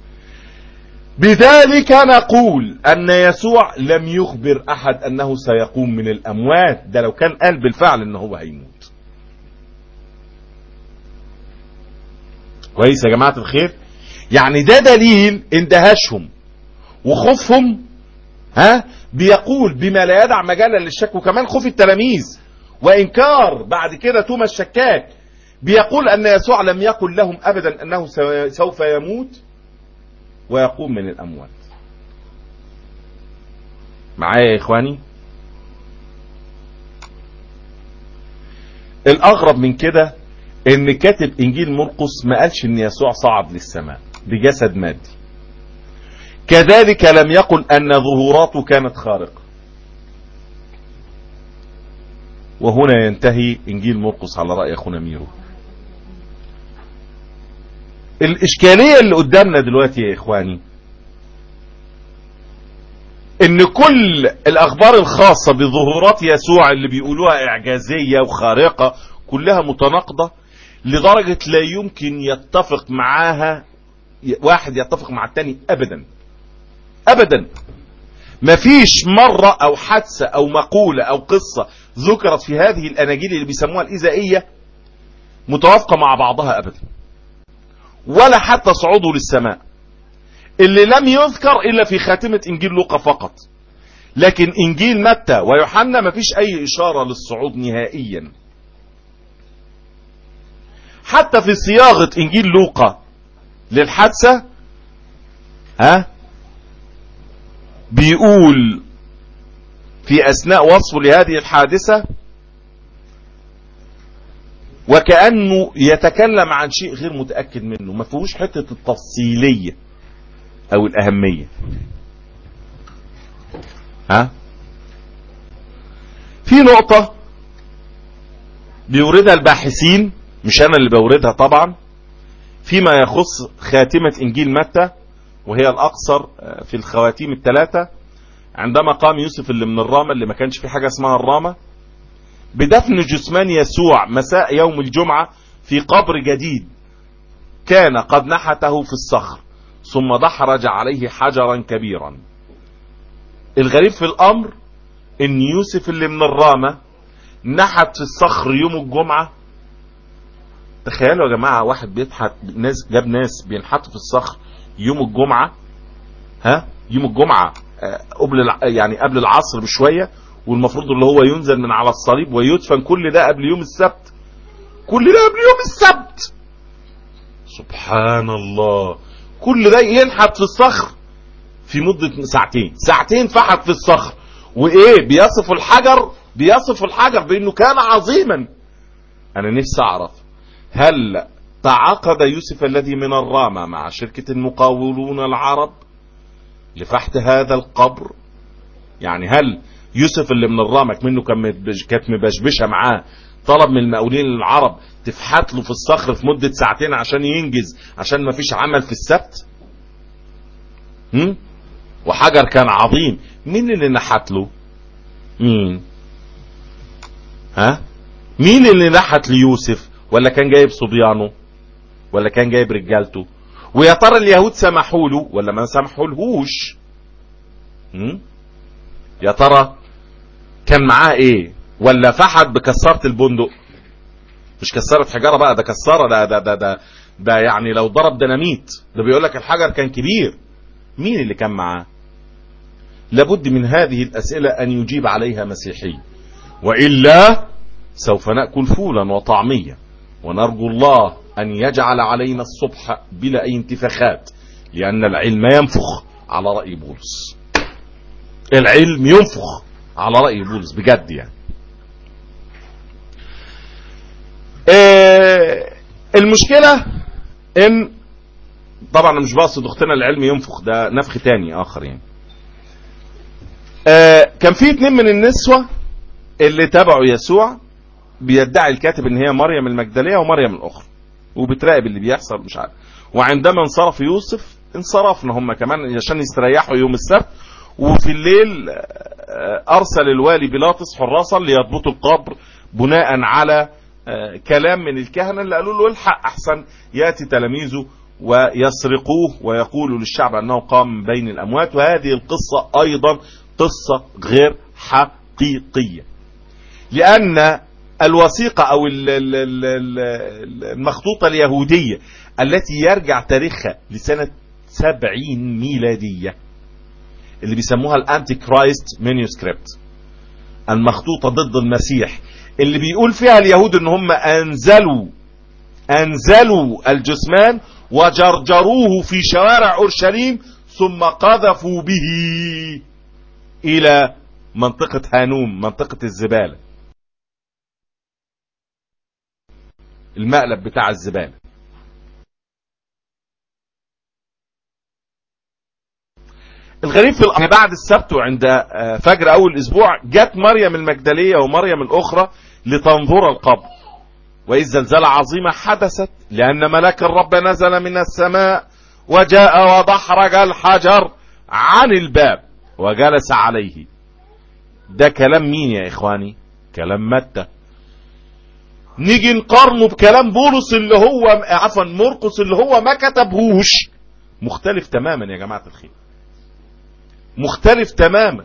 بذلك نقول أن يسوع لم يخبر أحد أنه سيقوم من الأموات ده لو كان قال بالفعل أنه هو هيموت كويس يا جماعة الخير يعني ده دليل اندهاشهم وخوفهم ها بيقول بما لا يدع مجالا للشك وكمان خوف التلاميذ وانكار بعد كده توما الشكاك بيقول ان يسوع لم يقل لهم ابدا انه سوف يموت ويقوم من الاموات معايا يا اخواني الاغرب من كده ان كاتب انجيل مرقس ما قالش ان يسوع صعد للسماء بجسد مادي كذلك لم يقل ان ظهوراته كانت خارقة وهنا ينتهي انجيل مرقس على رأي اخونا ميرو الاشكالية اللي قدامنا دلوقتي يا اخواني ان كل الاخبار الخاصة بظهورات يسوع اللي بيقولوها اعجازية وخارقة كلها متناقضة لدرجة لا يمكن يتفق معاها واحد يتفق مع التاني ابدا ابدا مفيش مرة او حادثة او مقولة او قصة ذكرت في هذه الاناجيل اللي بيسموها الايزائية متوافقة مع بعضها ابدا ولا حتى صعوده للسماء اللي لم يذكر الا في خاتمة انجيل لوقا فقط لكن انجيل متى ويوحنا مفيش اي اشارة للصعود نهائيا حتى في صياغة انجيل لوقا للحادثة ها بيقول في اثناء وصفه لهذه الحادثة وكأنه يتكلم عن شيء غير متأكد منه ما فيهوش حتة التفصيلية او الاهمية ها في نقطة بيوردها الباحثين مش انا اللي بوردها طبعا فيما يخص خاتمة انجيل متى وهي الاقصر في الخواتيم الثلاثة عندما قام يوسف اللي من الرامة اللي ما كانش في حاجة اسمها الرامة بدفن جثمان يسوع مساء يوم الجمعة في قبر جديد كان قد نحته في الصخر ثم دحرج عليه حجرا كبيرا الغريب في الامر ان يوسف اللي من الرامة نحت في الصخر يوم الجمعة تخيلوا يا جماعة واحد بيضحك ناس جاب ناس بينحتوا في الصخر يوم الجمعة ها يوم الجمعة قبل يعني قبل العصر بشوية والمفروض اللي هو ينزل من على الصليب ويدفن كل ده قبل يوم السبت كل ده قبل يوم السبت سبحان الله كل ده ينحت في الصخر في مدة ساعتين ساعتين فحت في الصخر وايه بيصف الحجر بيصف الحجر بانه كان عظيما انا نفسي اعرف هل تعاقد يوسف الذي من الرامة مع شركة المقاولون العرب لفحت هذا القبر يعني هل يوسف اللي من الرامة منه كانت مبشبشة معاه طلب من المقاولين العرب تفحت له في الصخر في مدة ساعتين عشان ينجز عشان ما فيش عمل في السبت هم؟ وحجر كان عظيم مين اللي نحت له مين ها مين اللي نحت ليوسف ولا كان جايب صبيانه ولا كان جايب رجالته ويا ترى اليهود سمحوا له ولا ما سمحوا لهوش يا ترى كان معاه ايه ولا فحت بكسرة البندق مش كسرت حجارة بقى ده كسرة ده ده ده ده, ده يعني لو ضرب ديناميت ده بيقول لك الحجر كان كبير مين اللي كان معاه لابد من هذه الأسئلة أن يجيب عليها مسيحي وإلا سوف نأكل فولا وطعمية ونرجو الله أن يجعل علينا الصبح بلا أي انتفاخات لأن العلم ينفخ على رأي بولس العلم ينفخ على رأي بولس بجد يعني آه المشكلة ان طبعا انا مش بقصد اختنا العلم ينفخ ده نفخ تاني اخر يعني آه كان في اتنين من النسوة اللي تبعوا يسوع بيدعي الكاتب ان هي مريم المجدلية ومريم الاخرى وبتراقب اللي بيحصل مش عارف وعندما انصرف يوسف انصرفنا هم كمان عشان يستريحوا يوم السبت وفي الليل ارسل الوالي بيلاطس حراسا ليضبطوا القبر بناء على كلام من الكهنة اللي قالوا له الحق احسن ياتي تلاميذه ويسرقوه ويقولوا للشعب انه قام بين الاموات وهذه القصة ايضا قصة غير حقيقية لان الوثيقة او المخطوطة اليهودية التي يرجع تاريخها لسنة سبعين ميلادية اللي بيسموها الانتي كرايست مانيوسكريبت المخطوطة ضد المسيح اللي بيقول فيها اليهود ان هم انزلوا انزلوا الجثمان وجرجروه في شوارع اورشليم ثم قذفوا به الى منطقة هانوم منطقة الزبالة المقلب بتاع الزبالة الغريب في الأمر بعد السبت وعند فجر أول أسبوع جت مريم المجدلية ومريم الأخرى لتنظر القبر وإذ زلزلة عظيمة حدثت لأن ملاك الرب نزل من السماء وجاء ودحرج الحجر عن الباب وجلس عليه ده كلام مين يا إخواني كلام متى نيجي نقارنه بكلام بولس اللي هو عفوا مرقس اللي هو ما كتبهوش مختلف تماما يا جماعة الخير مختلف تماما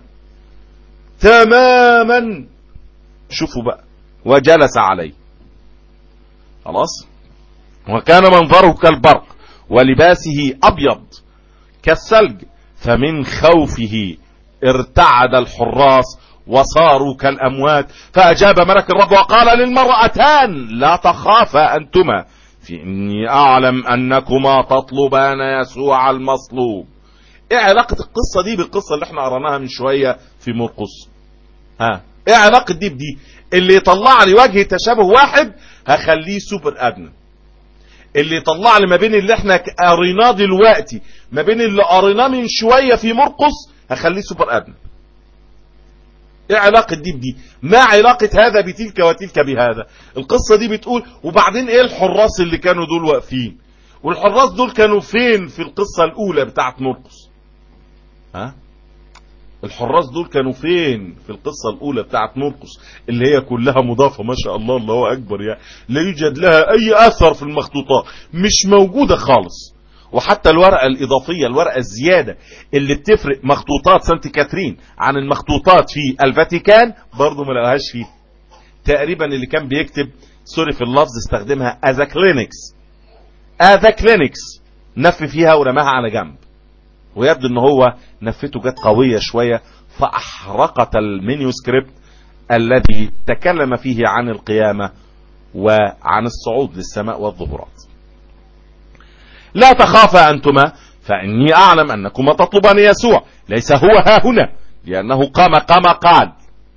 تماما شوفوا بقى وجلس عليه خلاص وكان منظره كالبرق ولباسه ابيض كالثلج فمن خوفه ارتعد الحراس وصاروا كالاموات فاجاب ملك الرب وقال للمرأتان لا تخافا انتما فاني اعلم انكما تطلبان يسوع المصلوب ايه علاقة القصة دي بالقصة اللي احنا قرناها من شوية في مرقس ها ايه علاقة دي بدي اللي يطلع لي وجه تشابه واحد هخليه سوبر ادنى اللي يطلع لي ما بين اللي احنا قريناه دلوقتي ما بين اللي قريناه من شوية في مرقس هخليه سوبر ادنى ايه علاقة دي بدي ما علاقة هذا بتلك وتلك بهذا القصة دي بتقول وبعدين ايه الحراس اللي كانوا دول واقفين والحراس دول كانوا فين في القصة الاولى بتاعت مرقس ها الحراس دول كانوا فين في القصة الأولى بتاعت مرقس اللي هي كلها مضافة ما شاء الله الله أكبر يعني لا يوجد لها أي أثر في المخطوطات مش موجودة خالص وحتى الورقة الإضافية الورقة الزيادة اللي بتفرق مخطوطات سانت كاترين عن المخطوطات في الفاتيكان برضو ما لقاهاش فيه تقريبا اللي كان بيكتب سوري في اللفظ استخدمها أذا كلينكس أذا كلينكس نف فيها ورماها على جنب ويبدو ان هو نفته جت قوية شوية فاحرقت المنيوسكريبت الذي تكلم فيه عن القيامة وعن الصعود للسماء والظهورات لا تخافا أنتما فإني أعلم أنكما تطلبان يسوع ليس هو ها هنا لأنه قام كما قال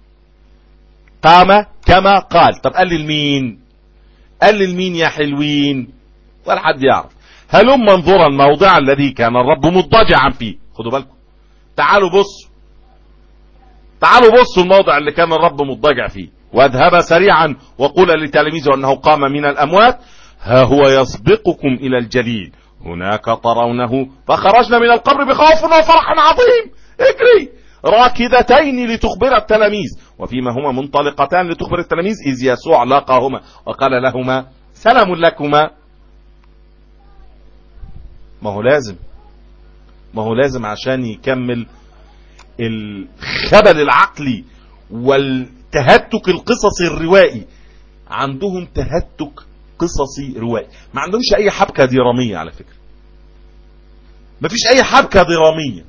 قام كما قال طب قال للمين قال للمين يا حلوين ولا حد يعرف هلم منظورا الموضع الذي كان الرب مضطجعا فيه خدوا بالكم تعالوا بصوا تعالوا بصوا الموضع اللي كان الرب مضطجع فيه واذهب سريعا وقول لتلاميذه انه قام من الاموات ها هو يسبقكم الى الجليل هناك ترونه فخرجنا من القبر بخوف وفرح عظيم اجري راكدتين لتخبر التلاميذ وفيما هما منطلقتان لتخبر التلاميذ اذ يسوع لاقاهما وقال لهما سلام لكما ما هو لازم ما هو لازم عشان يكمل الخبل العقلي والتهتك القصصي الروائي عندهم تهتك قصصي روائي ما عندهمش اي حبكة درامية على فكرة ما فيش اي حبكة درامية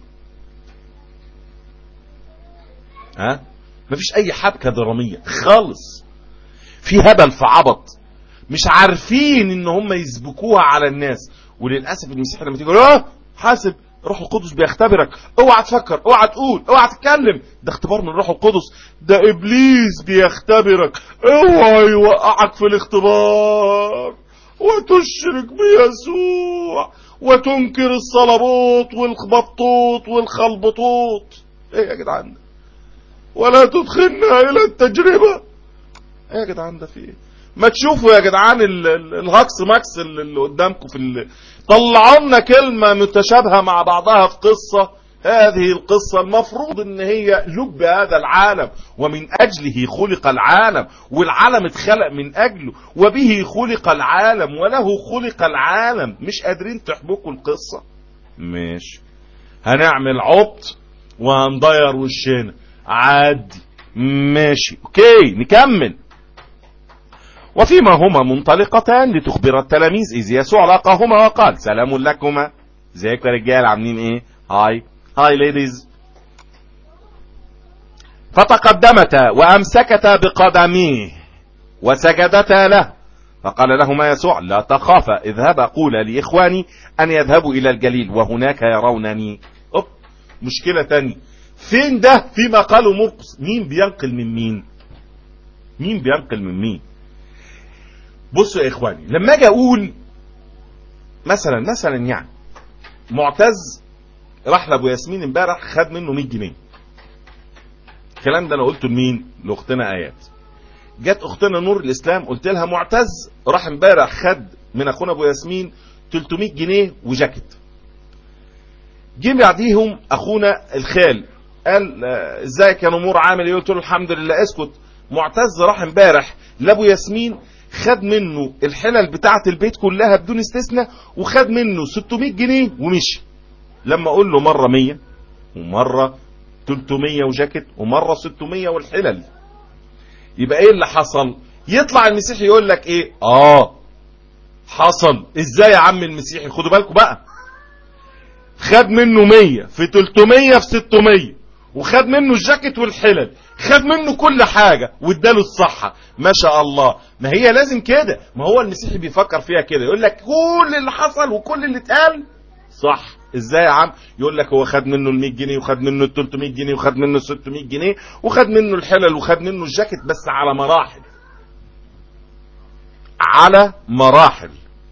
ها ما فيش اي حبكة درامية خالص في هبل في عبط مش عارفين ان هم يسبكوها على الناس وللاسف المسيح لما تيجي اه حاسب روح القدس بيختبرك اوعى تفكر اوعى تقول اوعى تتكلم ده اختبار من روح القدس ده ابليس بيختبرك اوعى يوقعك في الاختبار وتشرك بيسوع وتنكر الصلبوت والبطوط والخلبطوط ايه يا جدعان ده ولا تدخلنا الى التجربة ايه يا جدعان ده في ايه ما تشوفوا يا جدعان الهكس ماكس اللي قدامكم في ال... طلعوا لنا كلمة متشابهة مع بعضها في قصة هذه القصة المفروض ان هي لب هذا العالم ومن اجله خلق العالم والعالم اتخلق من اجله وبه خلق العالم وله خلق العالم مش قادرين تحبكوا القصة مش هنعمل عبط وهنضير وشنا عادي ماشي اوكي نكمل وفيما هما منطلقتان لتخبر التلاميذ إذ يسوع لاقاهما وقال سلام لكما ازيكم يا رجال عاملين ايه هاي هاي ليديز فتقدمتا وامسكتا بقدميه وسجدتا له فقال لهما يسوع لا تخافا اذهبا قولا لاخواني ان يذهبوا الى الجليل وهناك يرونني أوب. مشكلة تانية فين ده فيما قالوا مرقس مين بينقل من مين مين بينقل من مين بصوا يا اخواني لما اجي اقول مثلا مثلا يعني معتز راح لابو ياسمين امبارح خد منه 100 جنيه الكلام ده انا قلته لمين لاختنا ايات جت اختنا نور الاسلام قلت لها معتز راح امبارح خد من اخونا ابو ياسمين 300 جنيه وجاكيت جه بعديهم اخونا الخال قال آه، ازيك يا نمور عامل ايه قلت له الحمد لله اسكت معتز راح امبارح لابو ياسمين خد منه الحلل بتاعه البيت كلها بدون استثناء وخد منه 600 جنيه ومشي لما اقول له مره 100 ومره 300 وجاكيت ومره 600 والحلل يبقى ايه اللي حصل يطلع المسيحي يقول لك ايه اه حصل ازاي يا عم المسيحي خدوا بالكم بقى خد منه 100 في 300 في 600 وخد منه الجاكيت والحلل خد منه كل حاجة واداله الصحة ما شاء الله ما هي لازم كده ما هو المسيحي بيفكر فيها كده يقول لك كل اللي حصل وكل اللي اتقال صح ازاي يا عم يقول لك هو خد منه ال 100 جنيه وخد منه ال 300 جنيه وخد منه ال 600 جنيه وخد منه الحلل وخد منه الجاكيت بس على مراحل على مراحل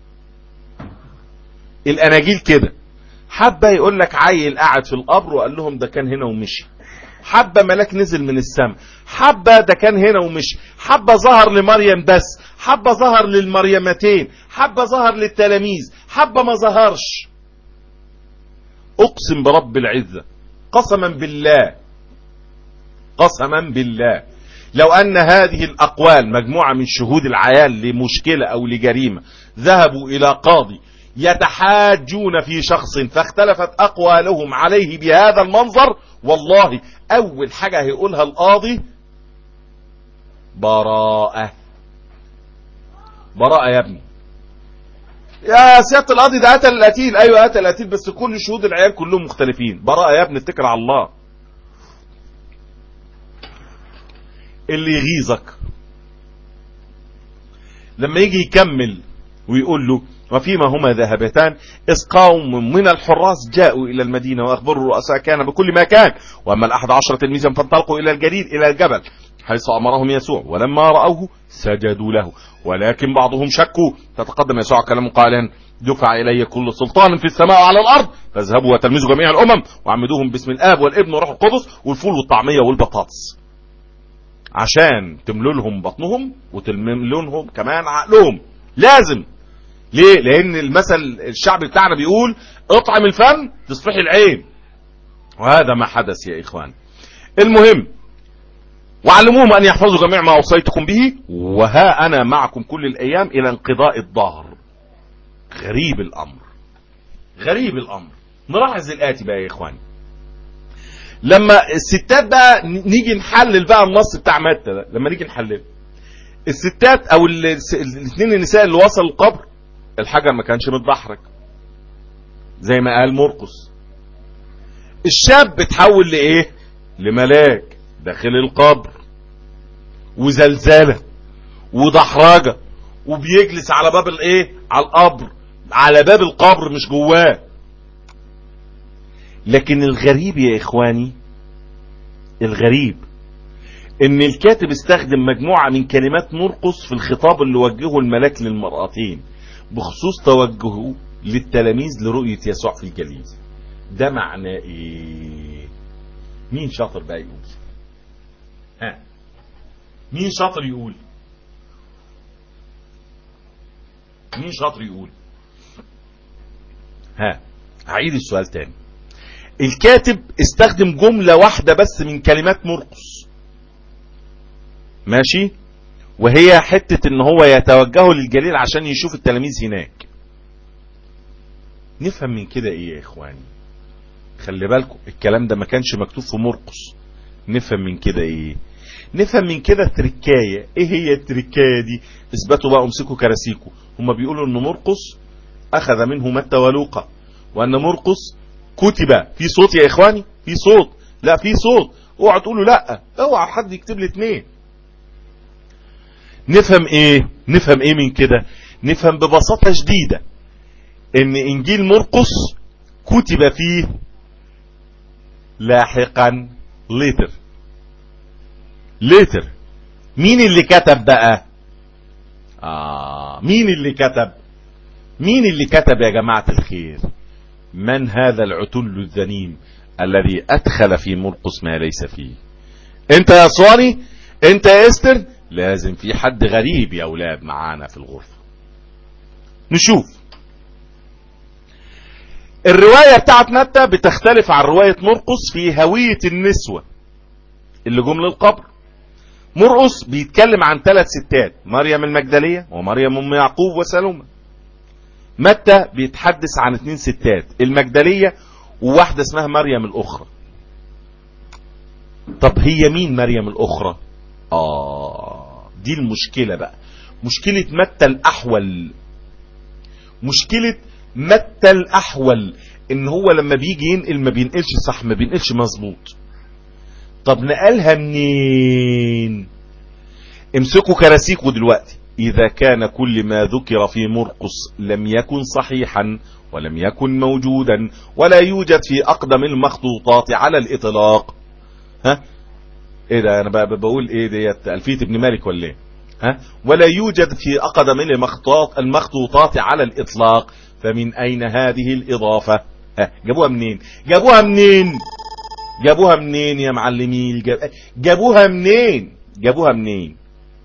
الاناجيل كده حبة يقول لك عيل قاعد في القبر وقال لهم ده كان هنا ومشي حبة ملاك نزل من السماء حبة ده كان هنا ومشي حبة ظهر لمريم بس حبة ظهر للمريمتين حبة ظهر للتلاميذ حبة ما ظهرش اقسم برب العزة قسما بالله قسما بالله لو ان هذه الاقوال مجموعة من شهود العيان لمشكلة او لجريمة ذهبوا الى قاضي يتحاجون في شخص فاختلفت اقوالهم عليه بهذا المنظر والله اول حاجة هيقولها القاضي براءة براءة يا ابني يا سيادة القاضي ده قتل القتيل ايوه قتل القتيل بس كل شهود العيال كلهم مختلفين براءة يا ابني اتكل على الله اللي يغيظك لما يجي يكمل ويقول له وفيما هما ذهبتان إذ قوم من الحراس جاءوا إلى المدينة وأخبروا الرؤساء كان بكل مكان وأما الأحد عشر تلميذا فانطلقوا إلى الجليل إلى الجبل حيث أمرهم يسوع ولما رأوه سجدوا له ولكن بعضهم شكوا فتقدم يسوع كلامه قائلا دفع إلي كل سلطان في السماء وعلى الأرض فاذهبوا وتلمذوا جميع الأمم وعمدوهم باسم الآب والابن والروح القدس والفول والطعمية والبطاطس عشان تملوا لهم بطنهم وتملوا لهم كمان عقلهم لازم ليه لان المثل الشعب بتاعنا بيقول اطعم الفم تصفحي العين وهذا ما حدث يا اخوان المهم وعلموهم ان يحفظوا جميع ما اوصيتكم به وها انا معكم كل الايام الى انقضاء الظهر غريب الامر غريب الامر نلاحظ الاتي بقى يا اخواني لما الستات بقى نيجي نحلل بقى النص بتاع متى ده لما نيجي نحلله الستات او الاثنين النساء اللي وصلوا القبر الحجر ما كانش متدحرج زي ما قال مرقس الشاب اتحول لايه لملاك داخل القبر وزلزلة ودحرجة وبيجلس على باب الايه على القبر على باب القبر مش جواه لكن الغريب يا اخواني الغريب ان الكاتب استخدم مجموعة من كلمات مرقس في الخطاب اللي وجهه الملاك للمرأتين بخصوص توجهه للتلاميذ لرؤية يسوع في الجليل ده معناه ايه مين شاطر بقى يقول ها مين شاطر يقول مين شاطر يقول ها هعيد السؤال تاني الكاتب استخدم جملة واحدة بس من كلمات مرقس ماشي وهي حتة ان هو يتوجهوا للجليل عشان يشوف التلاميذ هناك نفهم من كده ايه يا اخواني خلي بالكم الكلام ده ما كانش مكتوب في مرقس نفهم من كده ايه نفهم من كده تركاية ايه هي التركاية دي اثبتوا بقى امسكوا كراسيكوا هم بيقولوا ان مرقس اخذ منه متى ولوقا وان مرقس كتب في صوت يا اخواني في صوت لا في صوت اوعى تقولوا لا اوعى حد يكتب لي اتنين نفهم ايه نفهم ايه من كده نفهم ببساطة شديدة ان انجيل مرقس كتب فيه لاحقا ليتر ليتر مين اللي كتب بقى آه مين اللي كتب مين اللي كتب يا جماعة الخير من هذا العتل الذنيم الذي ادخل في مرقس ما ليس فيه انت يا صواني انت يا استر لازم في حد غريب يا اولاد معانا في الغرفة نشوف الرواية بتاعت متى بتختلف عن رواية مرقس في هوية النسوة اللي جم للقبر مرقس بيتكلم عن ثلاث ستات مريم المجدلية ومريم ام يعقوب وسلومة متى بيتحدث عن اثنين ستات المجدلية وواحدة اسمها مريم الاخرى طب هي مين مريم الاخرى اه دي المشكلة بقى مشكلة متى الاحول مشكلة متى الاحول ان هو لما بيجي ينقل ما بينقلش صح ما بينقلش مظبوط طب نقلها منين امسكوا كراسيكوا دلوقتي اذا كان كل ما ذكر في مرقس لم يكن صحيحا ولم يكن موجودا ولا يوجد في اقدم المخطوطات على الاطلاق ها ايه ده انا بقول ايه ديت الفيه ابن مالك ولا ايه ها ولا يوجد في اقدم المخطوطات المخطوطات على الاطلاق فمن اين هذه الاضافه ها جابوها منين جابوها منين جابوها منين يا معلمين جابوها منين جابوها منين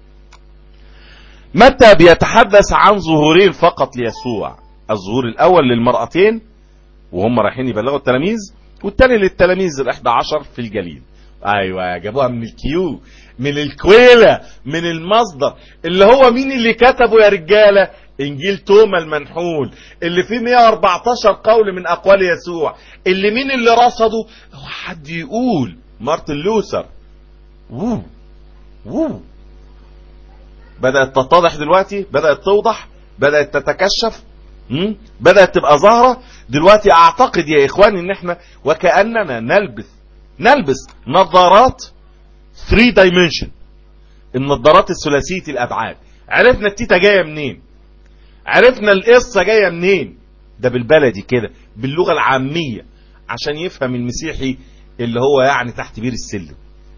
متى بيتحدث عن ظهورين فقط ليسوع الظهور الاول للمرأتين وهم رايحين يبلغوا التلاميذ والتاني للتلاميذ ال11 في الجليل ايوه جابوها من الكيو من الكويلة من المصدر اللي هو مين اللي كتبه يا رجالة انجيل توما المنحول اللي فيه 114 قول من اقوال يسوع اللي مين اللي رصده هو حد يقول مارتن لوثر وو وو بدأت تتضح دلوقتي بدأت توضح بدأت تتكشف مم؟ بدأت تبقى ظاهرة دلوقتي اعتقد يا اخواني ان احنا وكأننا نلبس نلبس نظارات 3 دايمنشن النظارات الثلاثية الابعاد عرفنا التيتا جاية منين عرفنا القصة جاية منين ده بالبلدي كده باللغة العامية عشان يفهم المسيحي اللي هو يعني تحت بير السلم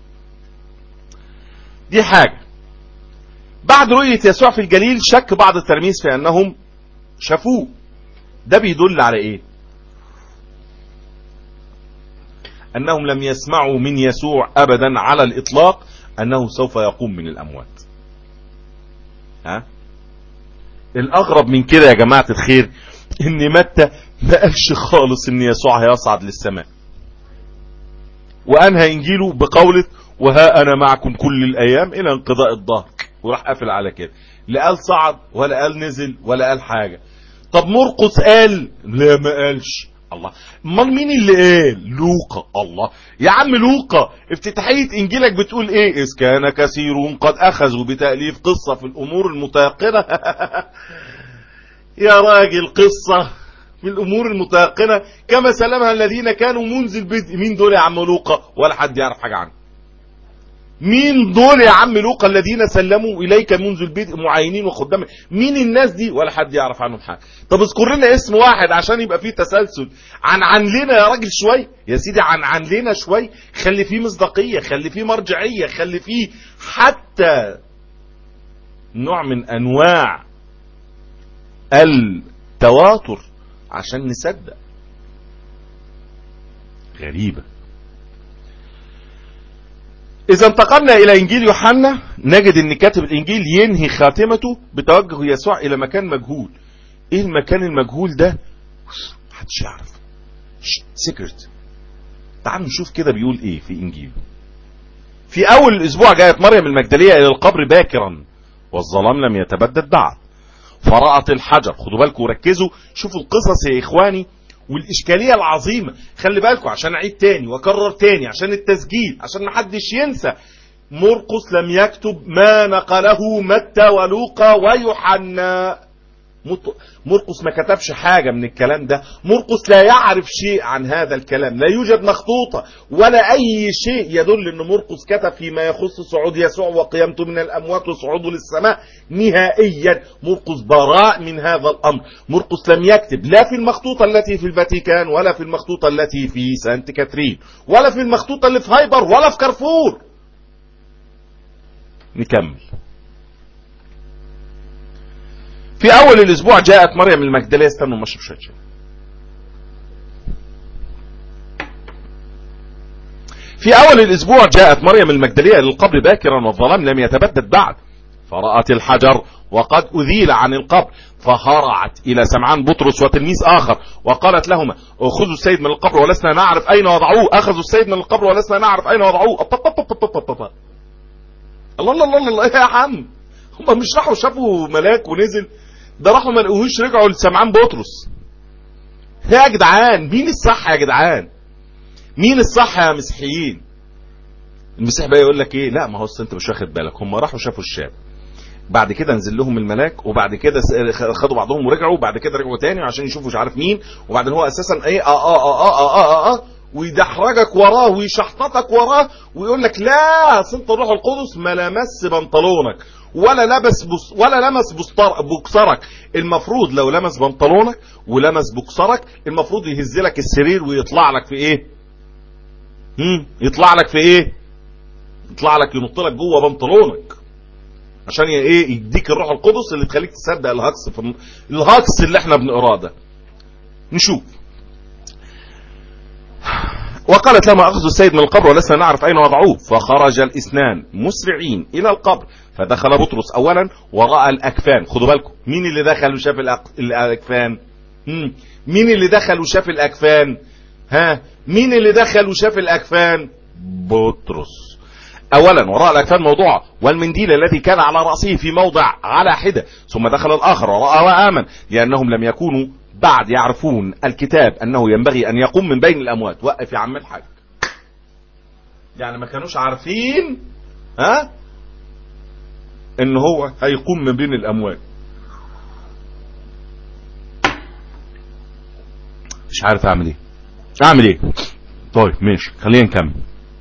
دي حاجة بعد رؤية يسوع في الجليل شك بعض التلاميذ في انهم شافوه ده بيدل على ايه انهم لم يسمعوا من يسوع ابدا على الاطلاق انه سوف يقوم من الاموات ها الاغرب من كده يا جماعة الخير ان متى ما قالش خالص ان يسوع هيصعد للسماء وانهى انجيله بقولة وها انا معكم كل الايام الى انقضاء الظهر وراح قافل على كده لا قال صعد ولا قال نزل ولا قال حاجة طب مرقس قال لا ما قالش الله امال مين اللي قال لوقا الله يا عم لوقا افتتاحية انجيلك بتقول ايه اذ كان كثيرون قد اخذوا بتأليف قصة في الامور المتيقنة يا راجل قصة في الامور المتيقنة كما سلمها الذين كانوا منذ البدء مين دول يا عم لوقا ولا حد يعرف حاجة عنه مين دول يا عم لوقا الذين سلموا اليك منذ البدء معينين وخدام مين الناس دي ولا حد يعرف عنهم حاجه طب اذكر لنا اسم واحد عشان يبقى فيه تسلسل عن عن لنا يا راجل شوي يا سيدي عن عن لنا شوي خلي فيه مصداقيه خلي فيه مرجعيه خلي فيه حتى نوع من انواع التواتر عشان نصدق غريبه إذا انتقلنا إلى إنجيل يوحنا نجد أن كاتب الإنجيل ينهي خاتمته بتوجه يسوع إلى مكان مجهول إيه المكان المجهول ده محدش يعرف سيكرت تعالوا نشوف كده بيقول إيه في إنجيله في أول الأسبوع جاءت مريم المجدلية إلى القبر باكرا والظلام لم يتبدد بعد فرأت الحجر خدوا بالكم وركزوا شوفوا القصص يا إخواني والإشكالية العظيمة خلي بالكم عشان أعيد تاني وأكرر تاني عشان التسجيل عشان محدش ينسى مرقس لم يكتب ما نقله متى ولوقا ويوحنا مرقس ما كتبش حاجة من الكلام ده مرقس لا يعرف شيء عن هذا الكلام لا يوجد مخطوطة ولا أي شيء يدل أن مرقس كتب فيما يخص صعود يسوع وقيامته من الأموات وصعوده للسماء نهائيا مرقس براء من هذا الأمر مرقس لم يكتب لا في المخطوطة التي في الفاتيكان ولا في المخطوطة التي في سانت كاترين ولا في المخطوطة اللي في هايبر ولا في كارفور نكمل في اول الاسبوع جاءت مريم المجدليه استنوا ما شويه في اول الاسبوع جاءت مريم المجدليه للقبر باكرا والظلام لم يتبدد بعد فرأت الحجر وقد أذيل عن القبر فهرعت إلى سمعان بطرس وتلميذ آخر وقالت لهما أخذوا السيد من القبر ولسنا نعرف أين وضعوه أخذوا السيد من القبر ولسنا نعرف أين وضعوه الله الله الله الله يا عم هم مش راحوا شافوا ملاك ونزل ده راحوا ما لقوهوش رجعوا لسمعان بطرس يا جدعان مين الصح يا جدعان مين الصح يا مسيحيين المسيح بقى يقول لك ايه لا ما هو انت مش واخد بالك هم راحوا شافوا الشاب بعد كده نزل لهم الملاك وبعد كده خدوا بعضهم ورجعوا وبعد كده رجعوا تاني عشان يشوفوا مش عارف مين وبعدين هو اساسا ايه اه اه اه اه اه, آه, آه ويدحرجك وراه ويشحططك وراه ويقول لك لا اصل انت الروح القدس ما لمس بنطلونك ولا لبس بص ولا لمس بوكسرك المفروض لو لمس بنطلونك ولمس بوكسرك المفروض يهز لك السرير ويطلع لك في ايه هم يطلع لك في ايه يطلع لك ينط لك جوه بنطلونك عشان ايه يديك الروح القدس اللي تخليك تصدق الهكس في الهكس اللي احنا بنقراه ده نشوف وقالت لما أخذوا السيد من القبر ولسنا نعرف أين وضعوه فخرج الاثنان مسرعين إلى القبر فدخل بطرس أولا ورأى الأكفان خدوا بالكم مين اللي دخل وشاف الأكفان مم. مين اللي دخل وشاف الأكفان ها مين اللي دخل وشاف الأكفان بطرس اولا وراء الاكفان موضوع والمنديل الذي كان على رأسه في موضع على حدة ثم دخل الاخر ورأى وآمن لانهم لم يكونوا بعد يعرفون الكتاب انه ينبغي ان يقوم من بين الاموات وقف يا عم الحاج يعني ما كانوش عارفين ها ان هو هيقوم من بين الاموات مش عارف اعمل ايه اعمل ايه طيب ماشي خلينا نكمل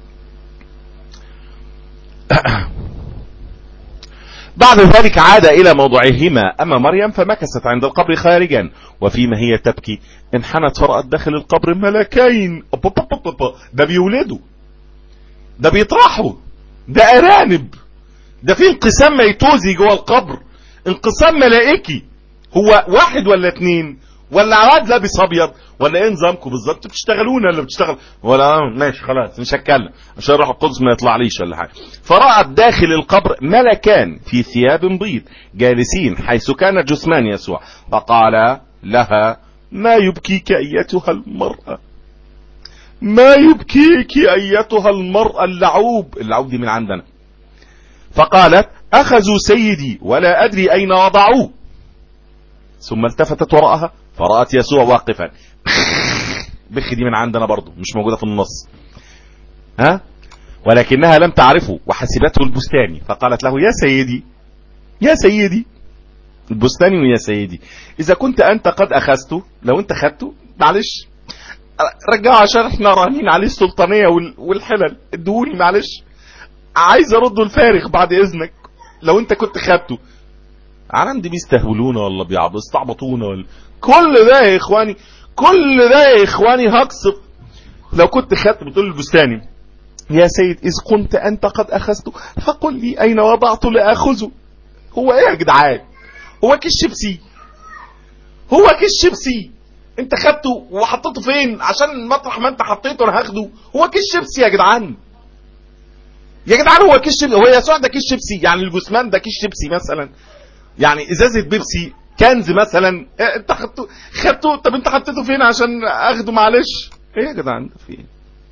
بعد ذلك عاد إلى موضعهما أما مريم فمكست عند القبر خارجا وفيما هي تبكي انحنت فرأت داخل القبر ملكين ده بيولدوا ده بيطرحوا ده أرانب ده في انقسام ميتوزي جوه القبر انقسام ملائكي هو واحد ولا اتنين ولا عواد لابس ابيض ولا ايه نظامكم بالظبط بتشتغلونا ولا بتشتغل ولا ماشي خلاص مش هتكلم عشان الروح القدس ما يطلعليش ولا حاجه فرأت داخل القبر ملكان في ثياب بيض جالسين حيث كان جثمان يسوع فقال لها ما يبكيك ايتها المرأة ما يبكيك ايتها المرأة اللعوب اللعوب دي من عندنا فقالت اخذوا سيدي ولا ادري اين وضعوه ثم التفتت وراءها فرأت يسوع واقفا بخ دي من عندنا برضو مش موجودة في النص ها ولكنها لم تعرفه وحسبته البستاني فقالت له يا سيدي يا سيدي البستاني ويا سيدي اذا كنت انت قد اخذته لو انت خدته معلش رجعه عشان احنا راهنين عليه السلطانية والحلل ادوني معلش عايز ارده الفارغ بعد اذنك لو انت كنت خدته عندي بيستهولونا ولا بيستعبطونا ولا كل ده يا اخواني كل ده يا اخواني هقصف لو كنت خدت بتقول البستاني يا سيد اذ كنت انت قد اخذته فقل لي اين وضعته لاخذه هو ايه يا جدعان هو كيس شيبسي هو كيس شيبسي انت خدته وحطيته فين عشان مطرح ما انت حطيته انا هاخده هو كيس شيبسي يا جدعان يا جدعان هو كيس شيبسي هو يسوع ده كيس شيبسي يعني الجثمان ده كيس شيبسي مثلا يعني ازازه بيبسي كنز مثلا إيه انت خدته خدته طب انت حطيته فين عشان اخده معلش ايه يا جدعان ده في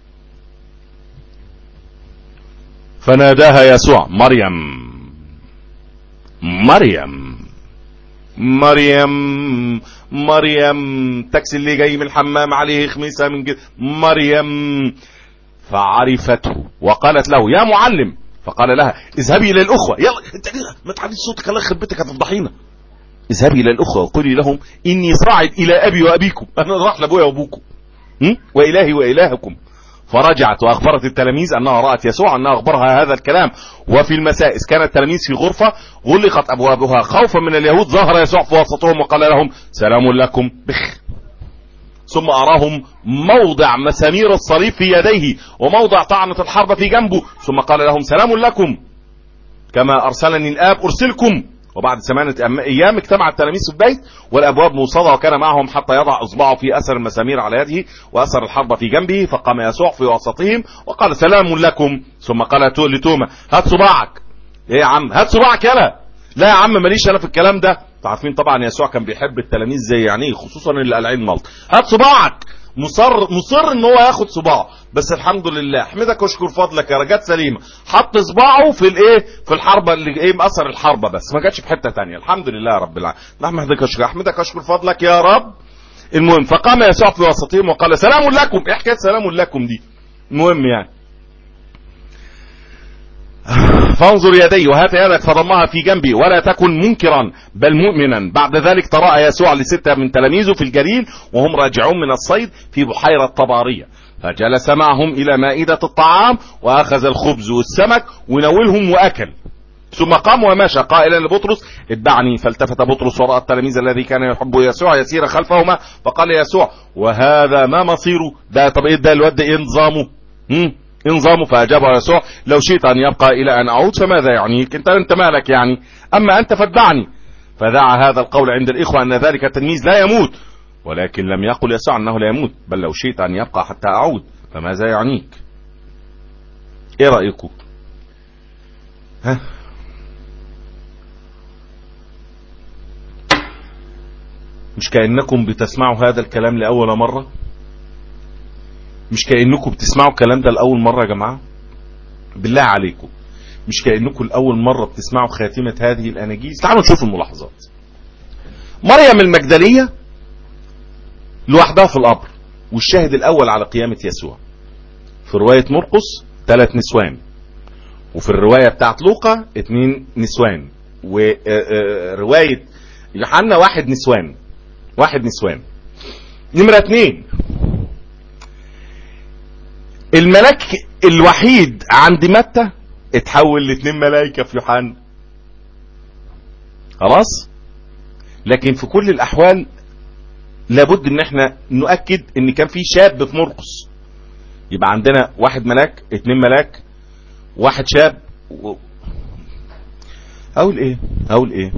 فناداها يسوع مريم مريم مريم مريم تاكسي اللي جاي من الحمام عليه خميسه من جد مريم فعرفته وقالت له يا معلم فقال لها اذهبي الى الاخوه يلا انت ما تعليش صوتك الله يخرب بيتك هتفضحينا اذهبي الى الاخوه وقولي لهم اني صاعد الى ابي وابيكم انا راح لابويا وابوكم م? والهي والهكم فرجعت واخبرت التلاميذ انها رات يسوع انها اخبرها هذا الكلام وفي المساء اذ كان التلاميذ في غرفه غلقت ابوابها خوفا من اليهود ظهر يسوع في وسطهم وقال لهم سلام لكم بخ ثم أراهم موضع مسامير الصليب في يديه وموضع طعنة الحرب في جنبه ثم قال لهم سلام لكم كما أرسلني الآب أرسلكم وبعد ثمانية أيام اجتمع التلاميذ في البيت والأبواب موصدة وكان معهم حتى يضع إصبعه في أثر المسامير على يده وأثر الحرب في جنبه فقام يسوع في وسطهم وقال سلام لكم ثم قال لتوما هات صباعك ايه يا عم هات صباعك يلا لا يا عم ماليش انا في الكلام ده عارفين طبعا يسوع كان بيحب التلاميذ زي يعني خصوصا اللي قلعين ملط هات صباعك مصر مصر ان هو ياخد صباعه بس الحمد لله احمدك واشكر فضلك يا رجات سليمه حط صباعه في الايه في الحربه اللي ايه مأثر الحربه بس ما جاتش في حته ثانيه الحمد لله رب العالمين احمدك واشكر احمدك واشكر فضلك يا رب المهم فقام يسوع في وسطهم وقال سلام لكم ايه حكايه سلام لكم دي المهم يعني فانظر يدي وهات يدك فضمها في جنبي ولا تكن منكرا بل مؤمنا بعد ذلك تراءى يسوع لستة من تلاميذه في الجليل وهم راجعون من الصيد في بحيرة طبارية فجلس معهم إلى مائدة الطعام وأخذ الخبز والسمك ونولهم وأكل ثم قام ومشى قائلا لبطرس اتبعني فالتفت بطرس وراى التلاميذ الذي كان يحب يسوع يسير خلفهما فقال يسوع وهذا ما مصيره ده طب ايه ده الواد ايه نظامه نظامه فأجابه يسوع لو شئت أن يبقى إلى أن أعود فماذا يعنيك أنت أنت مالك يعني أما أنت فاتبعني فدعا هذا القول عند الإخوة أن ذلك التلميذ لا يموت ولكن لم يقل يسوع أنه لا يموت بل لو شئت أن يبقى حتى أعود فماذا يعنيك إيه رأيكم ها مش كأنكم بتسمعوا هذا الكلام لأول مرة مش كأنكم بتسمعوا الكلام ده لأول مرة يا جماعة بالله عليكم مش كأنكم لأول مرة بتسمعوا خاتمة هذه الأناجيل تعالوا نشوف الملاحظات مريم المجدلية لوحدها في القبر والشاهد الأول على قيامة يسوع في رواية مرقس ثلاث نسوان وفي الرواية بتاعت لوقا اثنين نسوان ورواية يوحنا واحد نسوان واحد نسوان نمرة اثنين الملاك الوحيد عند متى اتحول لاثنين ملائكة في يوحنا خلاص لكن في كل الاحوال لابد ان احنا نؤكد ان كان في شاب في مرقس يبقى عندنا واحد ملاك اتنين ملاك واحد شاب و... اقول ايه اقول ايه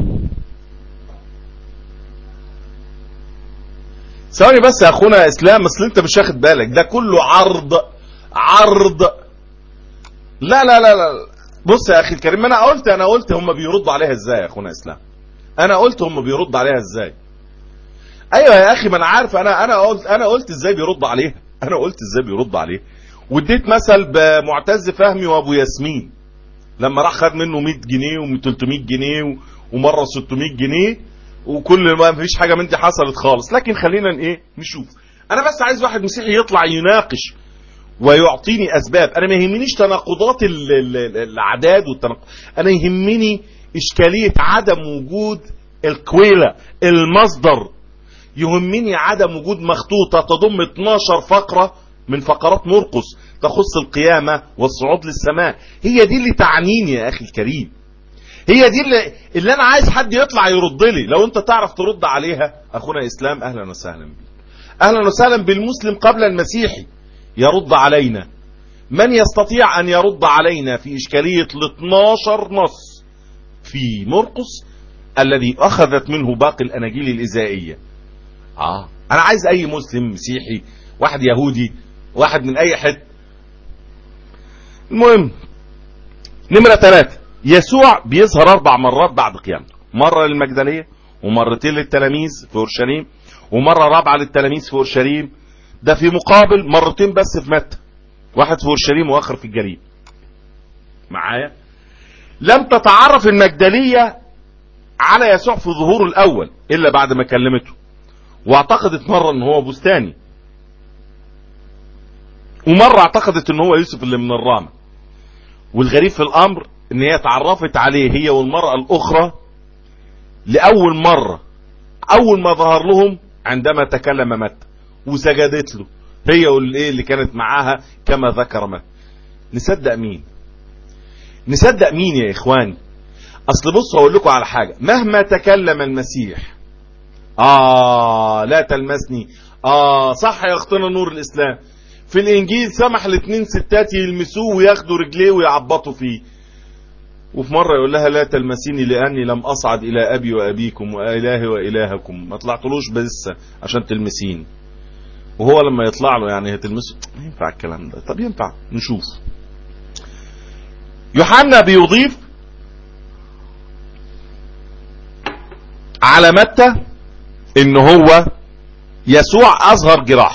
ثواني بس يا اخونا اسلام اصل انت مش واخد بالك ده كله عرض عرض لا لا لا لا بص يا اخي الكريم انا قلت انا قلت هم بيردوا عليها ازاي يا اخونا اسلام انا قلت هم بيردوا عليها ازاي ايوه يا اخي ما انا عارف انا انا قلت انا قلت ازاي بيرد عليها انا قلت ازاي بيرد عليها واديت مثل بمعتز فهمي وابو ياسمين لما راح خد منه 100 جنيه و300 جنيه ومره 600 جنيه وكل ما فيش حاجه من دي حصلت خالص لكن خلينا ايه نشوف انا بس عايز واحد مسيحي يطلع يناقش ويعطيني اسباب انا ما يهمنيش تناقضات الاعداد والتناقض انا يهمني اشكاليه عدم وجود الكويله المصدر يهمني عدم وجود مخطوطه تضم 12 فقره من فقرات مرقس تخص القيامه والصعود للسماء هي دي اللي تعنيني يا اخي الكريم هي دي اللي, اللي انا عايز حد يطلع يرد لي لو انت تعرف ترد عليها اخونا اسلام اهلا وسهلا بك اهلا وسهلا بالمسلم قبل المسيحي يرد علينا من يستطيع أن يرد علينا في إشكالية ال 12 نص في مرقس الذي أخذت منه باقي الأناجيل الإزائية آه أنا عايز أي مسلم مسيحي واحد يهودي واحد من أي حد المهم نمرة ثلاثة يسوع بيظهر أربع مرات بعد قيامته مرة للمجدلية ومرتين للتلاميذ في أورشليم ومرة رابعة للتلاميذ في أورشليم ده في مقابل مرتين بس في متى واحد في اورشليم واخر في الجليل معايا لم تتعرف المجدلية على يسوع في ظهوره الاول الا بعد ما كلمته واعتقدت مرة ان هو بستاني ومرة اعتقدت ان هو يوسف اللي من الرامة والغريب في الامر ان هي اتعرفت عليه هي والمرأة الاخرى لاول مرة اول ما ظهر لهم عندما تكلم متى وسجدت له هي والايه اللي كانت معاها كما ذكر متى نصدق مين نصدق مين يا اخواني اصل بص هقول لكم على حاجة مهما تكلم المسيح اه لا تلمسني اه صح يا اختنا نور الاسلام في الانجيل سمح لاتنين ستات يلمسوه وياخدوا رجليه ويعبطوا فيه وفي مرة يقول لها لا تلمسيني لاني لم اصعد الى ابي وابيكم والهي والهكم ما طلعتلوش بس عشان تلمسيني وهو لما يطلع له يعني هتلمسه ما ينفع الكلام ده طب ينفع نشوف يوحنا بيضيف على متى ان هو يسوع اصغر جراح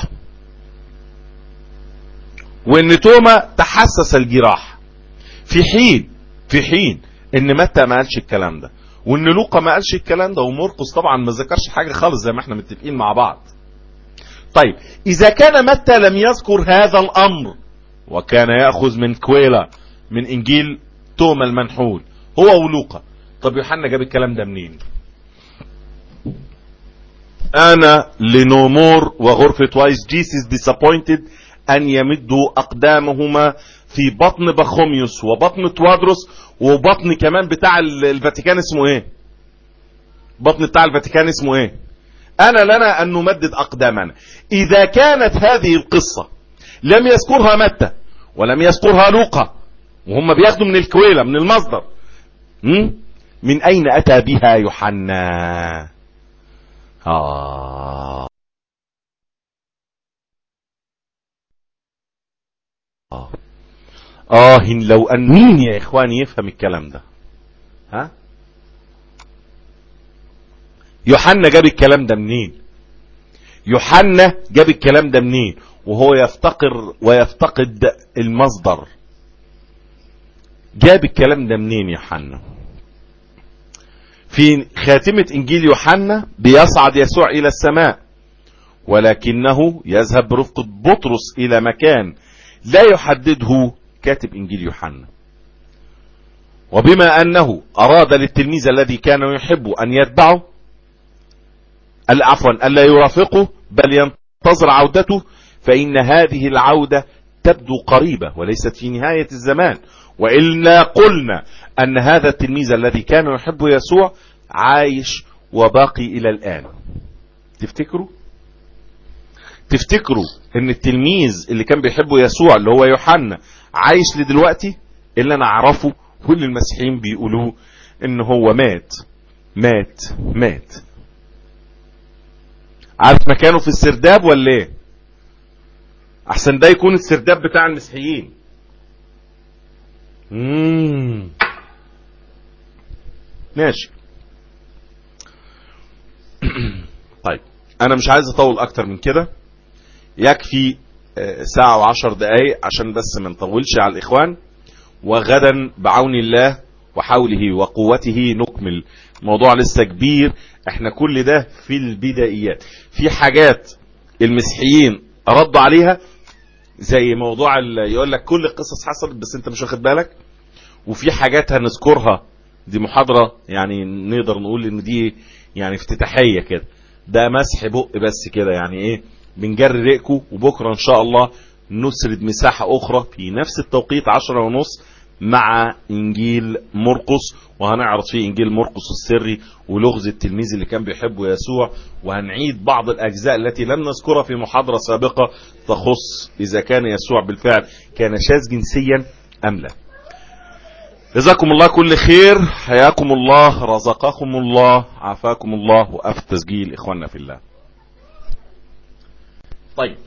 وان توما تحسس الجراح في حين في حين ان متى ما قالش الكلام ده وان لوقا ما قالش الكلام ده ومرقس طبعا ما ذكرش حاجه خالص زي ما احنا متفقين مع بعض طيب اذا كان متى لم يذكر هذا الامر وكان ياخذ من كويلا من انجيل توما المنحول هو ولوقا طب يوحنا جاب الكلام ده منين انا لنومور وغرفة وايس جيسيس ديسابوينتد ان يمدوا اقدامهما في بطن بخوميوس وبطن توادروس وبطن كمان بتاع الفاتيكان اسمه ايه بطن بتاع الفاتيكان اسمه ايه انا لنا ان نمدد اقدامنا اذا كانت هذه القصة لم يذكرها متى ولم يذكرها لوقا وهم بياخدوا من الكويلة من المصدر م? من اين اتى بها يوحنا آه. آه. آه لو أن مين يا إخواني يفهم الكلام ده ها يوحنا جاب الكلام ده منين يوحنا جاب الكلام ده منين وهو يفتقر ويفتقد المصدر جاب الكلام ده منين يوحنا في خاتمة انجيل يوحنا بيصعد يسوع الى السماء ولكنه يذهب برفقة بطرس الى مكان لا يحدده كاتب انجيل يوحنا وبما انه اراد للتلميذ الذي كان يحب ان يتبعه عفوا الا يرافقه بل ينتظر عودته فان هذه العودة تبدو قريبة وليست في نهاية الزمان وإلا قلنا أن هذا التلميذ الذي كان يحب يسوع عايش وباقي إلى الآن تفتكروا تفتكروا ان التلميذ اللي كان بيحبه يسوع اللي هو يوحنا عايش لدلوقتي اللي انا اعرفه كل المسيحيين بيقولوه ان هو مات مات مات عارف مكانه في السرداب ولا ايه احسن ده يكون السرداب بتاع المسيحيين مم. ماشي طيب انا مش عايز اطول اكتر من كده يكفي ساعة وعشر دقايق عشان بس ما نطولش على الاخوان وغدا بعون الله وحوله وقوته نكمل موضوع لسه كبير احنا كل ده في البدايات في حاجات المسيحيين ردوا عليها زي موضوع يقول لك كل القصص حصلت بس انت مش واخد بالك وفي حاجات هنذكرها دي محاضرة يعني نقدر نقول ان دي يعني افتتاحية كده ده مسح بق بس كده يعني ايه بنجري ريقكم وبكرة ان شاء الله نسرد مساحة اخرى في نفس التوقيت عشرة ونص مع انجيل مرقس وهنعرض فيه انجيل مرقس السري ولغز التلميذ اللي كان بيحبه يسوع وهنعيد بعض الاجزاء التي لم نذكرها في محاضرة سابقة تخص اذا كان يسوع بالفعل كان شاذ جنسيا ام لا جزاكم الله كل خير حياكم الله رزقكم الله عافاكم الله وقف تسجيل اخواننا في الله طيب